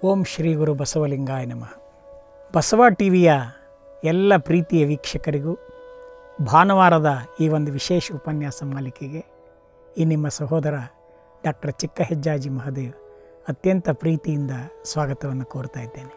ಓಂ ಶ್ರೀ ಗುರು ಬಸವಲಿಂಗಾಯ ನಮಃ ಬಸವ ಟಿ ವಿಯ ಎಲ್ಲ ಪ್ರೀತಿಯ ವೀಕ್ಷಕರಿಗೂ ಭಾನುವಾರದ ಈ ಒಂದು ವಿಶೇಷ ಉಪನ್ಯಾಸ ಮಾಲಿಕೆಗೆ ಈ ನಿಮ್ಮ ಸಹೋದರ ಡಾಕ್ಟರ್ ಚಿಕ್ಕ ಹೆಜ್ಜಾಜಿ ಮಹದೇವ್ ಅತ್ಯಂತ ಪ್ರೀತಿಯಿಂದ ಸ್ವಾಗತವನ್ನು ಕೋರ್ತಾ ಇದ್ದೇನೆ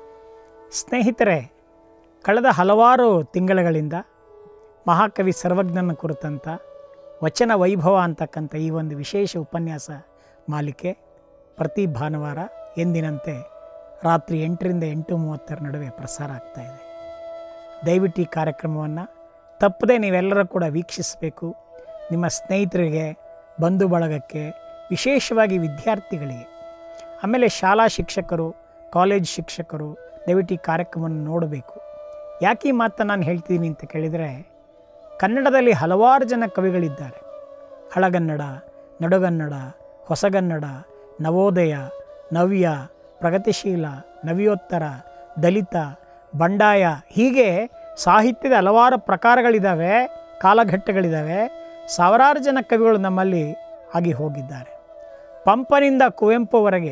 ಸ್ನೇಹಿತರೆ ಕಳೆದ ಹಲವಾರು ತಿಂಗಳುಗಳಿಂದ ಮಹಾಕವಿ ಸರ್ವಜ್ಞನ ಕುರಿತಂಥ ವಚನ ವೈಭವ ಅಂತಕ್ಕಂಥ ಈ ಒಂದು ವಿಶೇಷ ಉಪನ್ಯಾಸ ಮಾಲಿಕೆ ಪ್ರತಿ ಭಾನುವಾರ ಎಂದಿನಂತೆ ರಾತ್ರಿ ಎಂಟರಿಂದ ಎಂಟು ಮೂವತ್ತರ ನಡುವೆ ಪ್ರಸಾರ ಆಗ್ತಾ ಇದೆ ದಯವಿಟ್ಟು ಈ ಕಾರ್ಯಕ್ರಮವನ್ನು ತಪ್ಪದೆ ನೀವೆಲ್ಲರೂ ಕೂಡ ವೀಕ್ಷಿಸಬೇಕು ನಿಮ್ಮ ಸ್ನೇಹಿತರಿಗೆ ಬಂಧು ಬಳಗಕ್ಕೆ ವಿಶೇಷವಾಗಿ ವಿದ್ಯಾರ್ಥಿಗಳಿಗೆ ಆಮೇಲೆ ಶಾಲಾ ಶಿಕ್ಷಕರು ಕಾಲೇಜ್ ಶಿಕ್ಷಕರು ದಯವಿಟ್ಟು ಈ ಕಾರ್ಯಕ್ರಮವನ್ನು ನೋಡಬೇಕು ಯಾಕೆ ಈ ಮಾತನ್ನು ನಾನು ಹೇಳ್ತೀನಿ ಅಂತ ಕೇಳಿದರೆ ಕನ್ನಡದಲ್ಲಿ ಹಲವಾರು ಜನ ಕವಿಗಳಿದ್ದಾರೆ ಹಳಗನ್ನಡ ನಡುಗನ್ನಡ ಹೊಸಗನ್ನಡ ನವೋದಯ ನವ್ಯ ಪ್ರಗತಿಶೀಲ ನವ್ಯೋತ್ತರ ದಲಿತ ಬಂಡಾಯ ಹೀಗೆ ಸಾಹಿತ್ಯದ ಹಲವಾರು ಪ್ರಕಾರಗಳಿದ್ದಾವೆ ಕಾಲಘಟ್ಟಗಳಿದ್ದಾವೆ ಸಾವಿರಾರು ಜನ ಕವಿಗಳು ನಮ್ಮಲ್ಲಿ ಆಗಿ ಹೋಗಿದ್ದಾರೆ ಪಂಪನಿಂದ ಕುವೆಂಪುವರೆಗೆ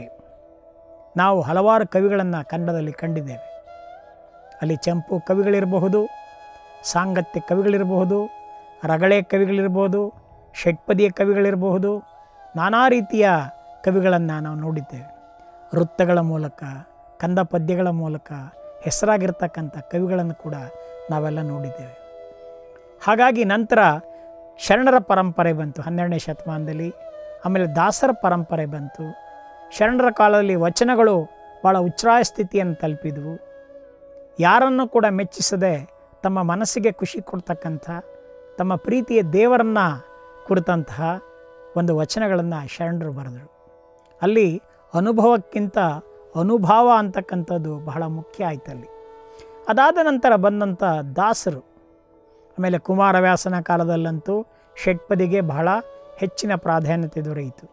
ನಾವು ಹಲವಾರು ಕವಿಗಳನ್ನು ಕನ್ನಡದಲ್ಲಿ ಕಂಡಿದ್ದೇವೆ ಅಲ್ಲಿ ಚಂಪು ಕವಿಗಳಿರಬಹುದು ಸಾಂಗತ್ಯ ಕವಿಗಳಿರಬಹುದು ರಗಳೆ ಕವಿಗಳಿರ್ಬೋದು ಷಟ್ಪದಿಯ ಕವಿಗಳಿರಬಹುದು ನಾನಾ ರೀತಿಯ ಕವಿಗಳನ್ನು ನಾವು ನೋಡಿದ್ದೇವೆ ವೃತ್ತಗಳ ಮೂಲಕ ಕಂದ ಪದ್ಯಗಳ ಮೂಲಕ ಹೆಸರಾಗಿರ್ತಕ್ಕಂಥ ಕವಿಗಳನ್ನು ಕೂಡ ನಾವೆಲ್ಲ ನೋಡಿದ್ದೇವೆ ಹಾಗಾಗಿ ನಂತರ ಶರಣರ ಪರಂಪರೆ ಬಂತು ಹನ್ನೆರಡನೇ ಶತಮಾನದಲ್ಲಿ ಆಮೇಲೆ ದಾಸರ ಪರಂಪರೆ ಬಂತು ಶರಣರ ಕಾಲದಲ್ಲಿ ವಚನಗಳು ಭಾಳ ಉಚ್ಛ್ರಾಯ ಸ್ಥಿತಿಯನ್ನು ತಲುಪಿದವು ಯಾರನ್ನು ಕೂಡ ಮೆಚ್ಚಿಸದೆ ತಮ್ಮ ಮನಸ್ಸಿಗೆ ಖುಷಿ ಕೊಡ್ತಕ್ಕಂಥ ತಮ್ಮ ಪ್ರೀತಿಯ ದೇವರನ್ನು ಕುರಿತಂತಹ ಒಂದು ವಚನಗಳನ್ನು ಶರಣರು ಬರೆದರು ಅಲ್ಲಿ ಅನುಭವಕ್ಕಿಂತ ಅನುಭಾವ ಅಂತಕ್ಕಂಥದ್ದು ಬಹಳ ಮುಖ್ಯ ಆಯ್ತು ಅಲ್ಲಿ ಅದಾದ ನಂತರ ಬಂದಂಥ ದಾಸರು ಆಮೇಲೆ ಕುಮಾರವ್ಯಾಸನ ಕಾಲದಲ್ಲಂತೂ ಷಟ್ಪದಿಗೆ ಬಹಳ ಹೆಚ್ಚಿನ ಪ್ರಾಧಾನ್ಯತೆ ದೊರೆಯಿತು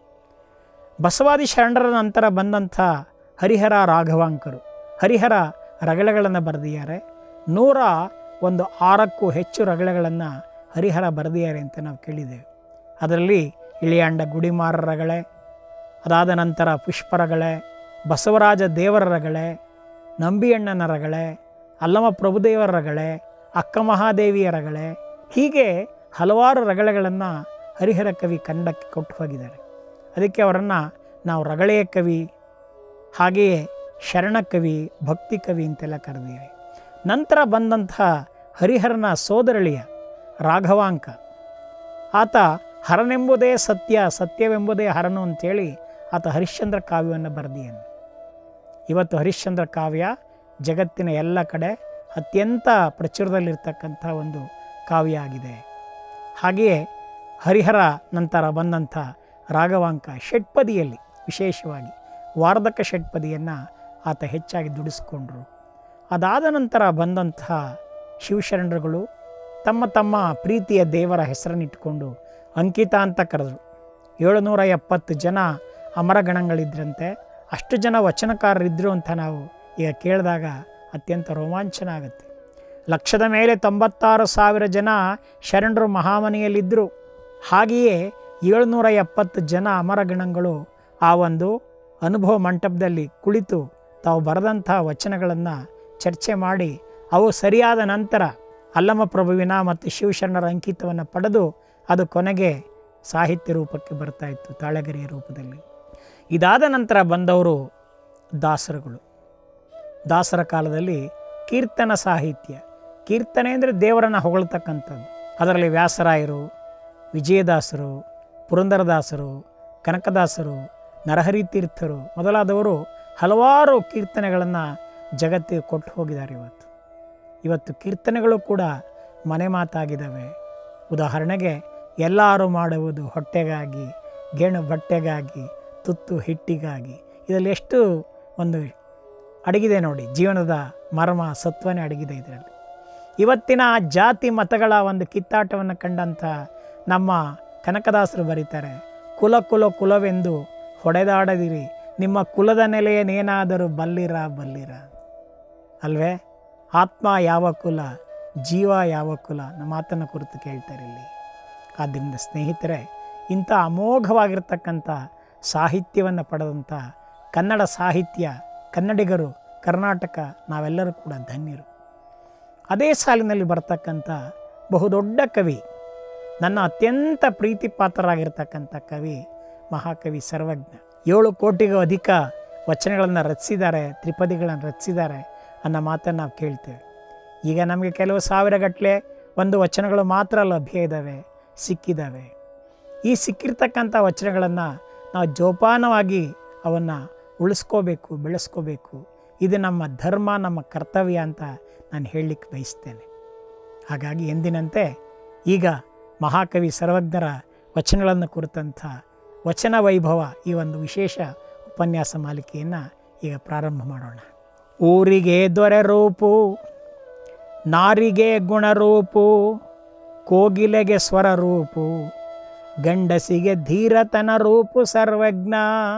ಬಸವಾದಿ ಶರಣರ ನಂತರ ಬಂದಂಥ ಹರಿಹರ ರಾಘವಾಂಕರು ಹರಿಹರ ರಗಳೆಗಳನ್ನು ಬರೆದಿದ್ದಾರೆ ನೂರ ಒಂದು ಆರಕ್ಕೂ ಹೆಚ್ಚು ರಗಳೆಗಳನ್ನು ಹರಿಹರ ಬರೆದಿದ್ದಾರೆ ಅಂತ ನಾವು ಕೇಳಿದ್ದೇವೆ ಅದರಲ್ಲಿ ಇಳಿಯಾಂಡ ಗುಡಿಮಾರ ರಗಳೆ ಅದಾದ ನಂತರ ಪುಷ್ಪರಗಳೆ ಬಸವರಾಜ ದೇವರ ರಗಳೆ ನಂಬಿಯಣ್ಣನ ರಗಳೆ ಅಲ್ಲಮ ಪ್ರಭುದೇವರ ರಗಳೆ ಅಕ್ಕ ಮಹಾದೇವಿಯ ರಗಳೆ ಹೀಗೆ ಹಲವಾರು ರಗಳೆಗಳನ್ನು ಹರಿಹರ ಕವಿ ಕನ್ನಡಕ್ಕೆ ಕೊಟ್ಟು ಹೋಗಿದ್ದಾರೆ ಅದಕ್ಕೆ ಅವರನ್ನು ನಾವು ರಗಳೆಯ ಕವಿ ಹಾಗೆಯೇ ಶರಣ ಕವಿ ಭಕ್ತಿ ಕವಿ ಅಂತೆಲ್ಲ ಕರೆದಿವೆ ನಂತರ ಬಂದಂಥ ಹರಿಹರನ ಸೋದರಳಿಯ ರಾಘವಾಂಕ ಆತ ಹರನೆಂಬುದೇ ಸತ್ಯ ಸತ್ಯವೆಂಬುದೇ ಹರನು ಅಂತೇಳಿ ಆತ ಹರಿಶ್ಚಂದ್ರ ಕಾವ್ಯವನ್ನು ಬರೆದಿಯನು ಇವತ್ತು ಹರಿಶ್ಚಂದ್ರ ಕಾವ್ಯ ಜಗತ್ತಿನ ಎಲ್ಲ ಕಡೆ ಅತ್ಯಂತ ಪ್ರಚುರದಲ್ಲಿರ್ತಕ್ಕಂಥ ಒಂದು ಕಾವ್ಯ ಆಗಿದೆ ಹಾಗೆಯೇ ಹರಿಹರ ನಂತರ ಬಂದಂಥ ರಾಘವಾಂಕ ಷಟ್ಪದಿಯಲ್ಲಿ ವಿಶೇಷವಾಗಿ ವಾರ್ಧಕ ಷಟ್ಪದಿಯನ್ನು ಆತ ಹೆಚ್ಚಾಗಿ ದುಡಿಸ್ಕೊಂಡ್ರು ಅದಾದ ನಂತರ ಬಂದಂತಹ ಶಿವಶರಣರುಗಳು ತಮ್ಮ ತಮ್ಮ ಪ್ರೀತಿಯ ದೇವರ ಹೆಸರನ್ನಿಟ್ಕೊಂಡು ಅಂಕಿತ ಅಂತ ಕರೆದರು ಏಳುನೂರ ಎಪ್ಪತ್ತು ಜನ ಅಮರಗಣಗಳಿದ್ರಂತೆ ಅಷ್ಟು ಜನ ವಚನಕಾರರಿದ್ದರು ಅಂತ ನಾವು ಈಗ ಕೇಳಿದಾಗ ಅತ್ಯಂತ ರೋಮಾಂಚನ ಆಗುತ್ತೆ ಲಕ್ಷದ ಮೇಲೆ ತೊಂಬತ್ತಾರು ಸಾವಿರ ಜನ ಶರಣರು ಮಹಾಮನೆಯಲ್ಲಿದ್ದರು ಹಾಗೆಯೇ ಏಳುನೂರ ಎಪ್ಪತ್ತು ಜನ ಅಮರಗಣಗಳು ಆ ಒಂದು ಅನುಭವ ಮಂಟಪದಲ್ಲಿ ಕುಳಿತು ತಾವು ಬರೆದಂಥ ವಚನಗಳನ್ನು ಚರ್ಚೆ ಮಾಡಿ ಅವು ಸರಿಯಾದ ನಂತರ ಅಲ್ಲಮ ಪ್ರಭುವಿನ ಮತ್ತು ಶಿವಶರಣರ ಅಂಕಿತವನ್ನು ಪಡೆದು ಅದು ಕೊನೆಗೆ ಸಾಹಿತ್ಯ ರೂಪಕ್ಕೆ ಬರ್ತಾ ಇತ್ತು ತಾಳೆಗರಿಯ ರೂಪದಲ್ಲಿ ಇದಾದ ನಂತರ ಬಂದವರು ದಾಸರುಗಳು ದಾಸರ ಕಾಲದಲ್ಲಿ ಕೀರ್ತನ ಸಾಹಿತ್ಯ ಕೀರ್ತನೆ ಅಂದರೆ ದೇವರನ್ನು ಹೊಗಳ್ತಕ್ಕಂಥದ್ದು ಅದರಲ್ಲಿ ವ್ಯಾಸರಾಯರು ವಿಜಯದಾಸರು ಪುರಂದರದಾಸರು ಕನಕದಾಸರು ನರಹರಿ ತೀರ್ಥರು ಮೊದಲಾದವರು ಹಲವಾರು ಕೀರ್ತನೆಗಳನ್ನು ಜಗತ್ತಿಗೆ ಕೊಟ್ಟು ಹೋಗಿದ್ದಾರೆ ಇವತ್ತು ಇವತ್ತು ಕೀರ್ತನೆಗಳು ಕೂಡ ಮನೆ ಮಾತಾಗಿದ್ದಾವೆ ಉದಾಹರಣೆಗೆ ಎಲ್ಲರೂ ಮಾಡುವುದು ಹೊಟ್ಟೆಗಾಗಿ ಗೇಣು ಬಟ್ಟೆಗಾಗಿ ತುತ್ತು ಹಿಟ್ಟಿಗಾಗಿ ಇದರಲ್ಲಿ ಎಷ್ಟು ಒಂದು ಅಡಗಿದೆ ನೋಡಿ ಜೀವನದ ಮರ್ಮ ಸತ್ವನೇ ಅಡಗಿದೆ ಇದರಲ್ಲಿ ಇವತ್ತಿನ ಜಾತಿ ಮತಗಳ ಒಂದು ಕಿತ್ತಾಟವನ್ನು ಕಂಡಂಥ ನಮ್ಮ ಕನಕದಾಸರು ಬರೀತಾರೆ ಕುಲ ಕುಲ ಕುಲವೆಂದು ಹೊಡೆದಾಡದಿರಿ ನಿಮ್ಮ ಕುಲದ ನೆಲೆಯನ್ನೇನಾದರೂ ಬಲ್ಲಿರ ಬಲ್ಲಿರ ಅಲ್ವೇ ಆತ್ಮ ಯಾವ ಕುಲ ಜೀವ ಯಾವ ಕುಲ ನಮ್ಮ ಮಾತನ್ನು ಕುರಿತು ಕೇಳ್ತಾರೆ ಇಲ್ಲಿ ಆದ್ದರಿಂದ ಸ್ನೇಹಿತರೆ ಇಂಥ ಅಮೋಘವಾಗಿರ್ತಕ್ಕಂಥ ಸಾಹಿತ್ಯವನ್ನು ಪಡೆದಂಥ ಕನ್ನಡ ಸಾಹಿತ್ಯ ಕನ್ನಡಿಗರು ಕರ್ನಾಟಕ ನಾವೆಲ್ಲರೂ ಕೂಡ ಧನ್ಯರು ಅದೇ ಸಾಲಿನಲ್ಲಿ ಬರ್ತಕ್ಕಂಥ ಬಹುದೊಡ್ಡ ಕವಿ ನನ್ನ ಅತ್ಯಂತ ಪ್ರೀತಿ ಪಾತ್ರರಾಗಿರ್ತಕ್ಕಂಥ ಕವಿ ಮಹಾಕವಿ ಸರ್ವಜ್ಞ ಏಳು ಕೋಟಿಗೂ ಅಧಿಕ ವಚನಗಳನ್ನು ರಚಿಸಿದ್ದಾರೆ ತ್ರಿಪದಿಗಳನ್ನು ರಚಿಸಿದ್ದಾರೆ ಅನ್ನೋ ಮಾತನ್ನು ನಾವು ಕೇಳ್ತೇವೆ ಈಗ ನಮಗೆ ಕೆಲವು ಸಾವಿರ ಗಟ್ಟಲೆ ಒಂದು ವಚನಗಳು ಮಾತ್ರ ಲಭ್ಯ ಇದ್ದಾವೆ ಸಿಕ್ಕಿದ್ದಾವೆ ಈ ಸಿಕ್ಕಿರ್ತಕ್ಕಂಥ ವಚನಗಳನ್ನು ನಾವು ಜೋಪಾನವಾಗಿ ಅವನ್ನು ಉಳಿಸ್ಕೋಬೇಕು ಬೆಳೆಸ್ಕೋಬೇಕು ಇದು ನಮ್ಮ ಧರ್ಮ ನಮ್ಮ ಕರ್ತವ್ಯ ಅಂತ ನಾನು ಹೇಳಲಿಕ್ಕೆ ಬಯಸ್ತೇನೆ ಹಾಗಾಗಿ ಎಂದಿನಂತೆ ಈಗ ಮಹಾಕವಿ ಸರ್ವಜ್ಞರ ವಚನಗಳನ್ನು ಕುರಿತಂಥ ವಚನ ವೈಭವ ಈ ಒಂದು ವಿಶೇಷ ಉಪನ್ಯಾಸ ಮಾಲಿಕೆಯನ್ನು ಈಗ ಪ್ರಾರಂಭ ಮಾಡೋಣ ಊರಿಗೆ ದೊರೆ ರೂಪು ನಾರಿಗೆ ಗುಣರೂಪು ಕೋಗಿಲೆಗೆ ಸ್ವರ ರೂಪು ಗಂಡಸಿಗೆ ಧೀರತನ ರೂಪು ಸರ್ವಜ್ಞ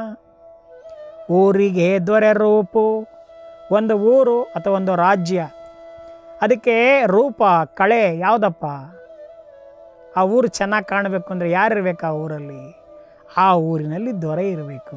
ಊರಿಗೆ ದೊರೆ ರೂಪು ಒಂದು ಊರು ಅಥವಾ ಒಂದು ರಾಜ್ಯ ಅದಕ್ಕೆ ರೂಪ ಕಳೆ ಯಾವುದಪ್ಪ ಆ ಊರು ಚೆನ್ನಾಗಿ ಕಾಣಬೇಕು ಅಂದರೆ ಯಾರಿರ್ಬೇಕು ಆ ಊರಲ್ಲಿ ಆ ಊರಿನಲ್ಲಿ ದೊರೆ ಇರಬೇಕು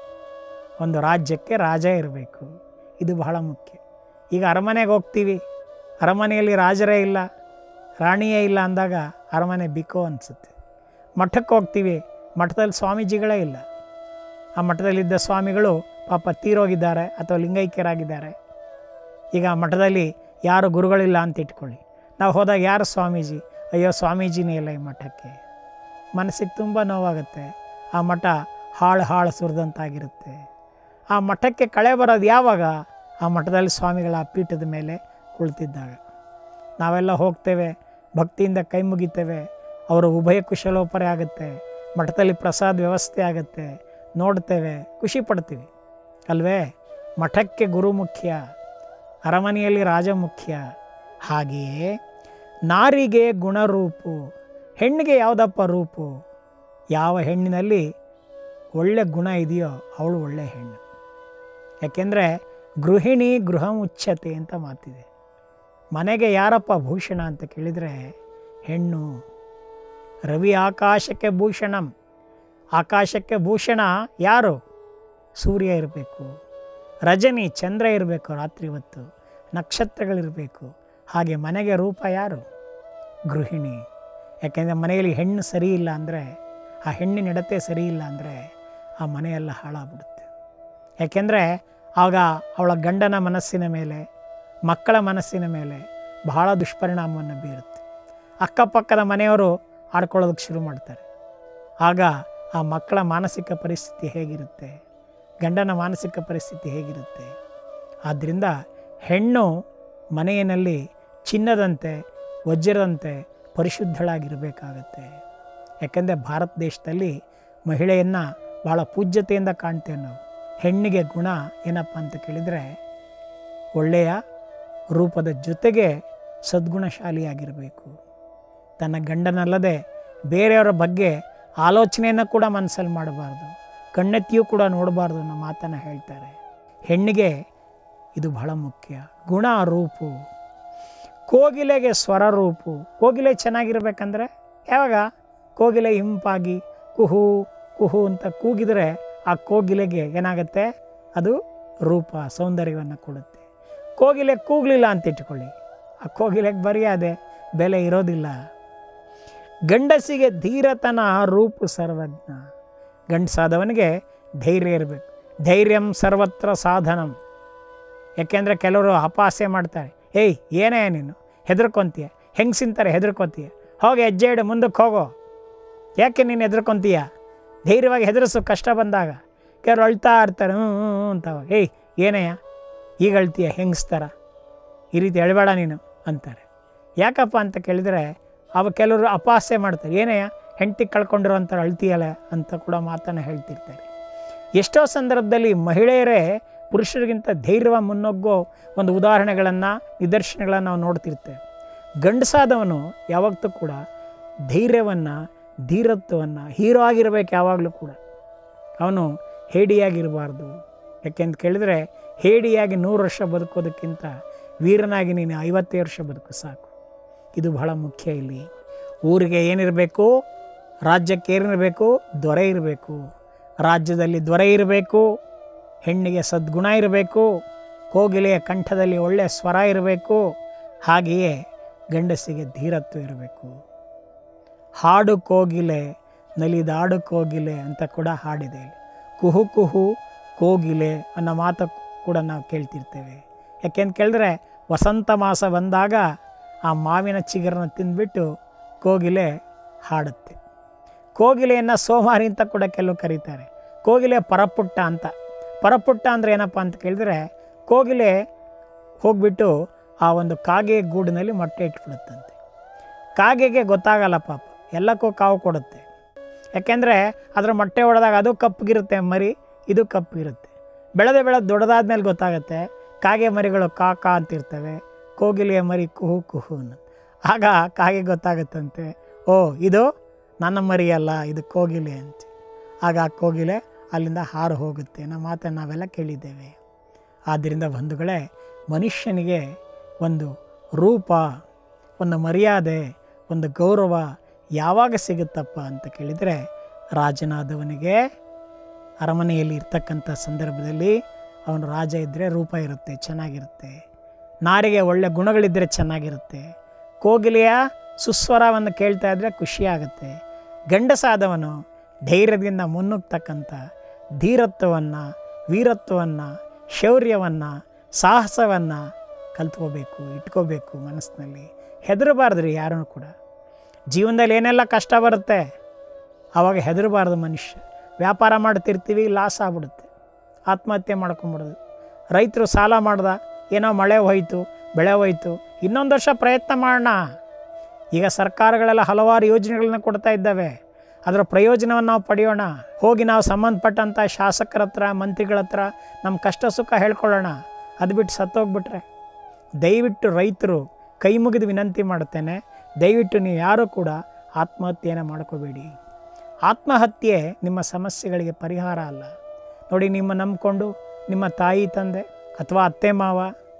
ಒಂದು ರಾಜ್ಯಕ್ಕೆ ರಾಜ ಇರಬೇಕು ಇದು ಬಹಳ ಮುಖ್ಯ ಈಗ ಅರಮನೆಗೆ ಹೋಗ್ತೀವಿ ಅರಮನೆಯಲ್ಲಿ ರಾಜರೇ ಇಲ್ಲ ರಾಣಿಯೇ ಇಲ್ಲ ಅಂದಾಗ ಅರಮನೆ ಬಿಕೋ ಅನಿಸುತ್ತೆ ಮಠಕ್ಕೆ ಹೋಗ್ತೀವಿ ಮಠದಲ್ಲಿ ಸ್ವಾಮೀಜಿಗಳೇ ಇಲ್ಲ ಆ ಮಠದಲ್ಲಿದ್ದ ಸ್ವಾಮಿಗಳು ಪಾಪ ತೀರೋಗಿದ್ದಾರೆ ಅಥವಾ ಲಿಂಗೈಕ್ಯರಾಗಿದ್ದಾರೆ ಈಗ ಆ ಮಠದಲ್ಲಿ ಯಾರು ಗುರುಗಳಿಲ್ಲ ಅಂತ ಇಟ್ಕೊಳ್ಳಿ ನಾವು ಹೋದಾಗ ಯಾರು ಸ್ವಾಮೀಜಿ ಅಯ್ಯೋ ಸ್ವಾಮೀಜಿನೇ ಇಲ್ಲ ಈ ಮಠಕ್ಕೆ ಮನಸ್ಸಿಗೆ ತುಂಬ ನೋವಾಗುತ್ತೆ ಆ ಮಠ ಹಾಳು ಹಾಳು ಸುರಿದಂತಾಗಿರುತ್ತೆ ಆ ಮಠಕ್ಕೆ ಕಳೆ ಬರೋದು ಯಾವಾಗ ಆ ಮಠದಲ್ಲಿ ಸ್ವಾಮಿಗಳ ಆ ಪೀಠದ ಮೇಲೆ ಕುಳಿತಿದ್ದಾಗ ನಾವೆಲ್ಲ ಹೋಗ್ತೇವೆ ಭಕ್ತಿಯಿಂದ ಕೈ ಮುಗಿತೇವೆ ಅವರ ಉಭಯ ಕುಶಲೋಪರಿ ಆಗುತ್ತೆ ಮಠದಲ್ಲಿ ಪ್ರಸಾದ ವ್ಯವಸ್ಥೆ ಆಗುತ್ತೆ ನೋಡ್ತೇವೆ ಖುಷಿ ಪಡ್ತೀವಿ ಅಲ್ವೇ ಮಠಕ್ಕೆ ಗುರು ಮುಖ್ಯ ಅರಮನೆಯಲ್ಲಿ ರಾಜ ಮುಖ್ಯ ಹಾಗೆಯೇ ನಾರಿಗೆ ಗುಣರೂಪು ಹೆಣ್ಣಿಗೆ ಯಾವುದಪ್ಪ ರೂಪು ಯಾವ ಹೆಣ್ಣಿನಲ್ಲಿ ಒಳ್ಳೆ ಗುಣ ಇದೆಯೋ ಅವಳು ಒಳ್ಳೆ ಹೆಣ್ಣು ಯಾಕೆಂದರೆ ಗೃಹಿಣಿ ಗೃಹ ಮುಚ್ಚತೆ ಅಂತ ಮಾತಿದೆ ಮನೆಗೆ ಯಾರಪ್ಪ ಭೂಷಣ ಅಂತ ಕೇಳಿದರೆ ಹೆಣ್ಣು ರವಿ ಆಕಾಶಕ್ಕೆ ಭೂಷಣಂ ಆಕಾಶಕ್ಕೆ ಭೂಷಣ ಯಾರು ಸೂರ್ಯ ಇರಬೇಕು ರಜನಿ ಚಂದ್ರ ಇರಬೇಕು ರಾತ್ರಿ ಹೊತ್ತು ನಕ್ಷತ್ರಗಳಿರಬೇಕು ಹಾಗೆ ಮನೆಗೆ ರೂಪ ಯಾರು ಗೃಹಿಣಿ ಯಾಕೆಂದರೆ ಮನೆಯಲ್ಲಿ ಹೆಣ್ಣು ಸರಿ ಇಲ್ಲ ಅಂದರೆ ಆ ಹೆಣ್ಣಿನ ನಡತೆ ಸರಿ ಇಲ್ಲ ಅಂದರೆ ಆ ಮನೆಯೆಲ್ಲ ಹಾಳಾಗ್ಬಿಡುತ್ತೆ ಯಾಕೆಂದರೆ ಆಗ ಅವಳ ಗಂಡನ ಮನಸ್ಸಿನ ಮೇಲೆ ಮಕ್ಕಳ ಮನಸ್ಸಿನ ಮೇಲೆ ಬಹಳ ದುಷ್ಪರಿಣಾಮವನ್ನು ಬೀರುತ್ತೆ ಅಕ್ಕಪಕ್ಕದ ಮನೆಯವರು ಆಡ್ಕೊಳ್ಳೋದಕ್ಕೆ ಶುರು ಮಾಡ್ತಾರೆ ಆಗ ಆ ಮಕ್ಕಳ ಮಾನಸಿಕ ಪರಿಸ್ಥಿತಿ ಹೇಗಿರುತ್ತೆ ಗಂಡನ ಮಾನಸಿಕ ಪರಿಸ್ಥಿತಿ ಹೇಗಿರುತ್ತೆ ಆದ್ದರಿಂದ ಹೆಣ್ಣು ಮನೆಯಲ್ಲಿ ಚಿನ್ನದಂತೆ ವಜ್ರದಂತೆ ಪರಿಶುದ್ಧಳಾಗಿರಬೇಕಾಗತ್ತೆ ಯಾಕೆಂದರೆ ಭಾರತ ದೇಶದಲ್ಲಿ ಮಹಿಳೆಯನ್ನು ಭಾಳ ಪೂಜ್ಯತೆಯಿಂದ ಕಾಣ್ತೇವೆ ನಾವು ಹೆಣ್ಣಿಗೆ ಗುಣ ಏನಪ್ಪ ಅಂತ ಕೇಳಿದರೆ ಒಳ್ಳೆಯ ರೂಪದ ಜೊತೆಗೆ ಸದ್ಗುಣಶಾಲಿಯಾಗಿರಬೇಕು ತನ್ನ ಗಂಡನಲ್ಲದೆ ಬೇರೆಯವರ ಬಗ್ಗೆ ಆಲೋಚನೆಯನ್ನು ಕೂಡ ಮನಸ್ಸಲ್ಲಿ ಮಾಡಬಾರ್ದು ಕಣ್ಣೆತ್ತಿಯೂ ಕೂಡ ನೋಡಬಾರ್ದು ಅನ್ನೋ ಮಾತನ್ನು ಹೇಳ್ತಾರೆ ಹೆಣ್ಣಿಗೆ ಇದು ಬಹಳ ಮುಖ್ಯ ಗುಣ ರೂಪು ಕೋಗಿಲೆಗೆ ಸ್ವರ ರೂಪು ಕೋಗಿಲೆ ಚೆನ್ನಾಗಿರ್ಬೇಕಂದ್ರೆ ಯಾವಾಗ ಕೋಗಿಲೆ ಇಂಪಾಗಿ ಕುಹು ಕುಹು ಅಂತ ಕೂಗಿದರೆ ಆ ಕೋಗಿಲೆಗೆ ಏನಾಗುತ್ತೆ ಅದು ರೂಪ ಸೌಂದರ್ಯವನ್ನು ಕೊಡುತ್ತೆ ಕೋಗಿಲೆ ಕೂಗಲಿಲ್ಲ ಅಂತ ಇಟ್ಕೊಳ್ಳಿ ಆ ಕೋಗಿಲೆಗೆ ಬರೆಯಾದೆ ಬೆಲೆ ಇರೋದಿಲ್ಲ ಗಂಡಸಿಗೆ ಧೀರತನ ರೂಪು ಸರ್ವಜ್ಞ ಗಂಡಸಾದವನಿಗೆ ಧೈರ್ಯ ಇರಬೇಕು ಧೈರ್ಯಂ ಸರ್ವತ್ರ ಸಾಧನಂ ಯಾಕೆಂದರೆ ಕೆಲವರು ಅಪಹಾಸ್ಯ ಮಾಡ್ತಾರೆ ಏಯ್ ಏನೇ ನೀನು ಹೆದರ್ಕೊಂತೀಯ ಹೆಂಗಸಿಂತಾರೆ ಹೆದರ್ಕೊತೀಯ ಹೋಗಿ ಹೆಜ್ಜೆ ಇಡು ಮುಂದಕ್ಕೆ ಹೋಗೋ ಯಾಕೆ ನೀನು ಹೆದರ್ಕೊಂತೀಯ ಧೈರ್ಯವಾಗಿ ಹೆದರಿಸು ಕಷ್ಟ ಬಂದಾಗ ಕೆಲವರು ಅಳ್ತಾ ಇರ್ತಾರೆ ಹ್ಞೂ ಹ್ಞೂ ಹ್ಞೂ ಅಂತಾವ ಏಯ್ ಏನಯ್ಯ ಈಗ ಅಳ್ತೀಯ ಹೆಂಗಸ್ತಾರ ಈ ರೀತಿ ಎಳಬೇಡ ನೀನು ಅಂತಾರೆ ಯಾಕಪ್ಪ ಅಂತ ಕೇಳಿದರೆ ಅವ ಕೆಲವರು ಅಪಹಾಸ್ಯ ಮಾಡ್ತಾರೆ ಏನಯ್ಯ ಹೆಂಡತಿ ಕಳ್ಕೊಂಡಿರೋಂಥ ಅಳ್ತೀಯಲ್ಲ ಅಂತ ಕೂಡ ಮಾತನ್ನು ಹೇಳ್ತಿರ್ತಾರೆ ಎಷ್ಟೋ ಸಂದರ್ಭದಲ್ಲಿ ಮಹಿಳೆಯರೇ ಪುರುಷರಿಗಿಂತ ಧೈರ್ಯವ ಮುನ್ನೊಗ್ಗೋ ಒಂದು ಉದಾಹರಣೆಗಳನ್ನು ನಿದರ್ಶನಗಳನ್ನು ನಾವು ನೋಡ್ತಿರ್ತೇವೆ ಗಂಡಸಾದವನು ಯಾವತ್ತೂ ಕೂಡ ಧೈರ್ಯವನ್ನು ಧೀರತ್ವವನ್ನು ಹೀರೋ ಆಗಿರ್ಬೇಕು ಯಾವಾಗಲೂ ಕೂಡ ಅವನು ಹೇಡಿಯಾಗಿರಬಾರ್ದು ಯಾಕೆಂತ ಕೇಳಿದರೆ ಹೇಡಿಯಾಗಿ ನೂರು ವರ್ಷ ಬದುಕೋದಕ್ಕಿಂತ ವೀರನಾಗಿ ನೀನು ಐವತ್ತೇ ವರ್ಷ ಬದುಕು ಸಾಕು ಇದು ಬಹಳ ಮುಖ್ಯ ಇಲ್ಲಿ ಊರಿಗೆ ಏನಿರಬೇಕು ರಾಜ್ಯಕ್ಕೆ ಏನಿರಬೇಕು ದೊರೆ ಇರಬೇಕು ರಾಜ್ಯದಲ್ಲಿ ದೊರೆ ಇರಬೇಕು ಹೆಣ್ಣಿಗೆ ಸದ್ಗುಣ ಇರಬೇಕು ಕೋಗಿಲೆಯ ಕಂಠದಲ್ಲಿ ಒಳ್ಳೆಯ ಸ್ವರ ಇರಬೇಕು ಹಾಗೆಯೇ ಗಂಡಸಿಗೆ ಧೀರತ್ವ ಇರಬೇಕು ಹಾಡು ಕೋಗಿಲೆ ನಲಿದಾಡು ಕೋಗಿಲೆ ಅಂತ ಕೂಡ ಹಾಡಿದೆ ಕುಹು ಕುಹು ಕೋಗಿಲೆ ಅನ್ನೋ ಮಾತು ಕೂಡ ನಾವು ಕೇಳ್ತಿರ್ತೇವೆ ಯಾಕೆಂತ ಕೇಳಿದ್ರೆ ವಸಂತ ಮಾಸ ಬಂದಾಗ ಆ ಮಾವಿನ ಚಿಗುರನ್ನು ತಿಂದ್ಬಿಟ್ಟು ಕೋಗಿಲೆ ಹಾಡುತ್ತೆ ಕೋಗಿಲೆಯನ್ನು ಸೋಮಾರಿ ಅಂತ ಕೂಡ ಕೆಲವು ಕರೀತಾರೆ ಕೋಗಿಲೆ ಪರಪುಟ್ಟ ಅಂತ ಪರಪುಟ್ಟ ಅಂದರೆ ಏನಪ್ಪ ಅಂತ ಕೇಳಿದ್ರೆ ಕೋಗಿಲೆ ಹೋಗ್ಬಿಟ್ಟು ಆ ಒಂದು ಕಾಗೆ ಗೂಡಿನಲ್ಲಿ ಮೊಟ್ಟೆ ಇಟ್ಬಿಡುತ್ತಂತೆ ಕಾಗೆಗೆ ಗೊತ್ತಾಗಲ್ಲ ಪಾಪ ಎಲ್ಲಕ್ಕೂ ಕಾವು ಕೊಡುತ್ತೆ ಯಾಕೆಂದರೆ ಅದರ ಮೊಟ್ಟೆ ಹೊಡೆದಾಗ ಅದು ಕಪ್ಪಗಿರುತ್ತೆ ಮರಿ ಇದು ಕಪ್ಪಗಿರುತ್ತೆ ಬೆಳೆದ ಬೆಳೆದು ದೊಡ್ಡದಾದ್ಮೇಲೆ ಗೊತ್ತಾಗುತ್ತೆ ಕಾಗೆ ಮರಿಗಳು ಕಾ ಕಾ ಅಂತಿರ್ತವೆ ಕೋಗಿಲೆಯ ಮರಿ ಕುಹು ಕುಹು ಅನ್ನೋ ಆಗ ಕಾಗೆ ಗೊತ್ತಾಗುತ್ತಂತೆ ಓ ಇದು ನನ್ನ ಮರಿ ಅಲ್ಲ ಇದು ಕೋಗಿಲೆ ಅಂತ ಆಗ ಆ ಕೋಗಿಲೆ ಅಲ್ಲಿಂದ ಹಾರು ಹೋಗುತ್ತೆ ನಮ್ಮ ಮಾತನ್ನು ನಾವೆಲ್ಲ ಕೇಳಿದ್ದೇವೆ ಆದ್ದರಿಂದ ಬಂಧುಗಳೇ ಮನುಷ್ಯನಿಗೆ ಒಂದು ರೂಪ ಒಂದು ಮರ್ಯಾದೆ ಒಂದು ಗೌರವ ಯಾವಾಗ ಸಿಗುತ್ತಪ್ಪ ಅಂತ ಕೇಳಿದರೆ ರಾಜನಾದವನಿಗೆ ಅರಮನೆಯಲ್ಲಿ ಇರ್ತಕ್ಕಂಥ ಸಂದರ್ಭದಲ್ಲಿ ಅವನು ರಾಜ ಇದ್ದರೆ ರೂಪ ಇರುತ್ತೆ ಚೆನ್ನಾಗಿರುತ್ತೆ ನಾರಿಗೆ ಒಳ್ಳೆ ಗುಣಗಳಿದ್ದರೆ ಚೆನ್ನಾಗಿರುತ್ತೆ ಕೋಗಿಲೆಯ ಸುಸ್ವರವನ್ನು ಕೇಳ್ತಾ ಇದ್ದರೆ ಖುಷಿಯಾಗುತ್ತೆ ಗಂಡಸಾದವನು ಧೈರ್ಯದಿಂದ ಮುನ್ನುಗ್ತಕ್ಕಂಥ ಧೀರತ್ವವನ್ನು ವೀರತ್ವವನ್ನು ಶೌರ್ಯವನ್ನು ಸಾಹಸವನ್ನು ಕಲ್ತ್ಕೋಬೇಕು ಇಟ್ಕೋಬೇಕು ಮನಸ್ಸಿನಲ್ಲಿ ಹೆದರಬಾರ್ದು ರೀ ಯಾರೂ ಕೂಡ ಜೀವನದಲ್ಲಿ ಏನೆಲ್ಲ ಕಷ್ಟ ಬರುತ್ತೆ ಆವಾಗ ಹೆದರಬಾರ್ದು ಮನುಷ್ಯ ವ್ಯಾಪಾರ ಮಾಡ್ತಿರ್ತೀವಿ ಲಾಸ್ ಆಗ್ಬಿಡುತ್ತೆ ಆತ್ಮಹತ್ಯೆ ಮಾಡ್ಕೊಂಬಿಡೋದು ರೈತರು ಸಾಲ ಮಾಡ್ದ ಏನೋ ಮಳೆ ಹೋಯ್ತು ಬೆಳೆ ಹೋಯ್ತು ಇನ್ನೊಂದು ವರ್ಷ ಪ್ರಯತ್ನ ಮಾಡೋಣ ಈಗ ಸರ್ಕಾರಗಳೆಲ್ಲ ಹಲವಾರು ಯೋಜನೆಗಳನ್ನ ಕೊಡ್ತಾ ಇದ್ದಾವೆ ಅದರ ಪ್ರಯೋಜನವನ್ನು ನಾವು ಪಡೆಯೋಣ ಹೋಗಿ ನಾವು ಸಂಬಂಧಪಟ್ಟಂಥ ಶಾಸಕರ ಹತ್ರ ಮಂತ್ರಿಗಳ ಹತ್ರ ನಮ್ಮ ಕಷ್ಟ ಸುಖ ಹೇಳ್ಕೊಳ್ಳೋಣ ಅದು ಬಿಟ್ಟು ಸತ್ತೋಗ್ಬಿಟ್ರೆ ದಯವಿಟ್ಟು ರೈತರು ಕೈ ಮುಗಿದು ವಿನಂತಿ ಮಾಡುತ್ತೇನೆ ದಯವಿಟ್ಟು ನೀವು ಯಾರೂ ಕೂಡ ಆತ್ಮಹತ್ಯೆಯನ್ನು ಮಾಡ್ಕೋಬೇಡಿ ಆತ್ಮಹತ್ಯೆ ನಿಮ್ಮ ಸಮಸ್ಯೆಗಳಿಗೆ ಪರಿಹಾರ ಅಲ್ಲ ನೋಡಿ ನಿಮ್ಮ ನಂಬಿಕೊಂಡು ನಿಮ್ಮ ತಾಯಿ ತಂದೆ ಅಥವಾ ಅತ್ತೆ ಮಾವ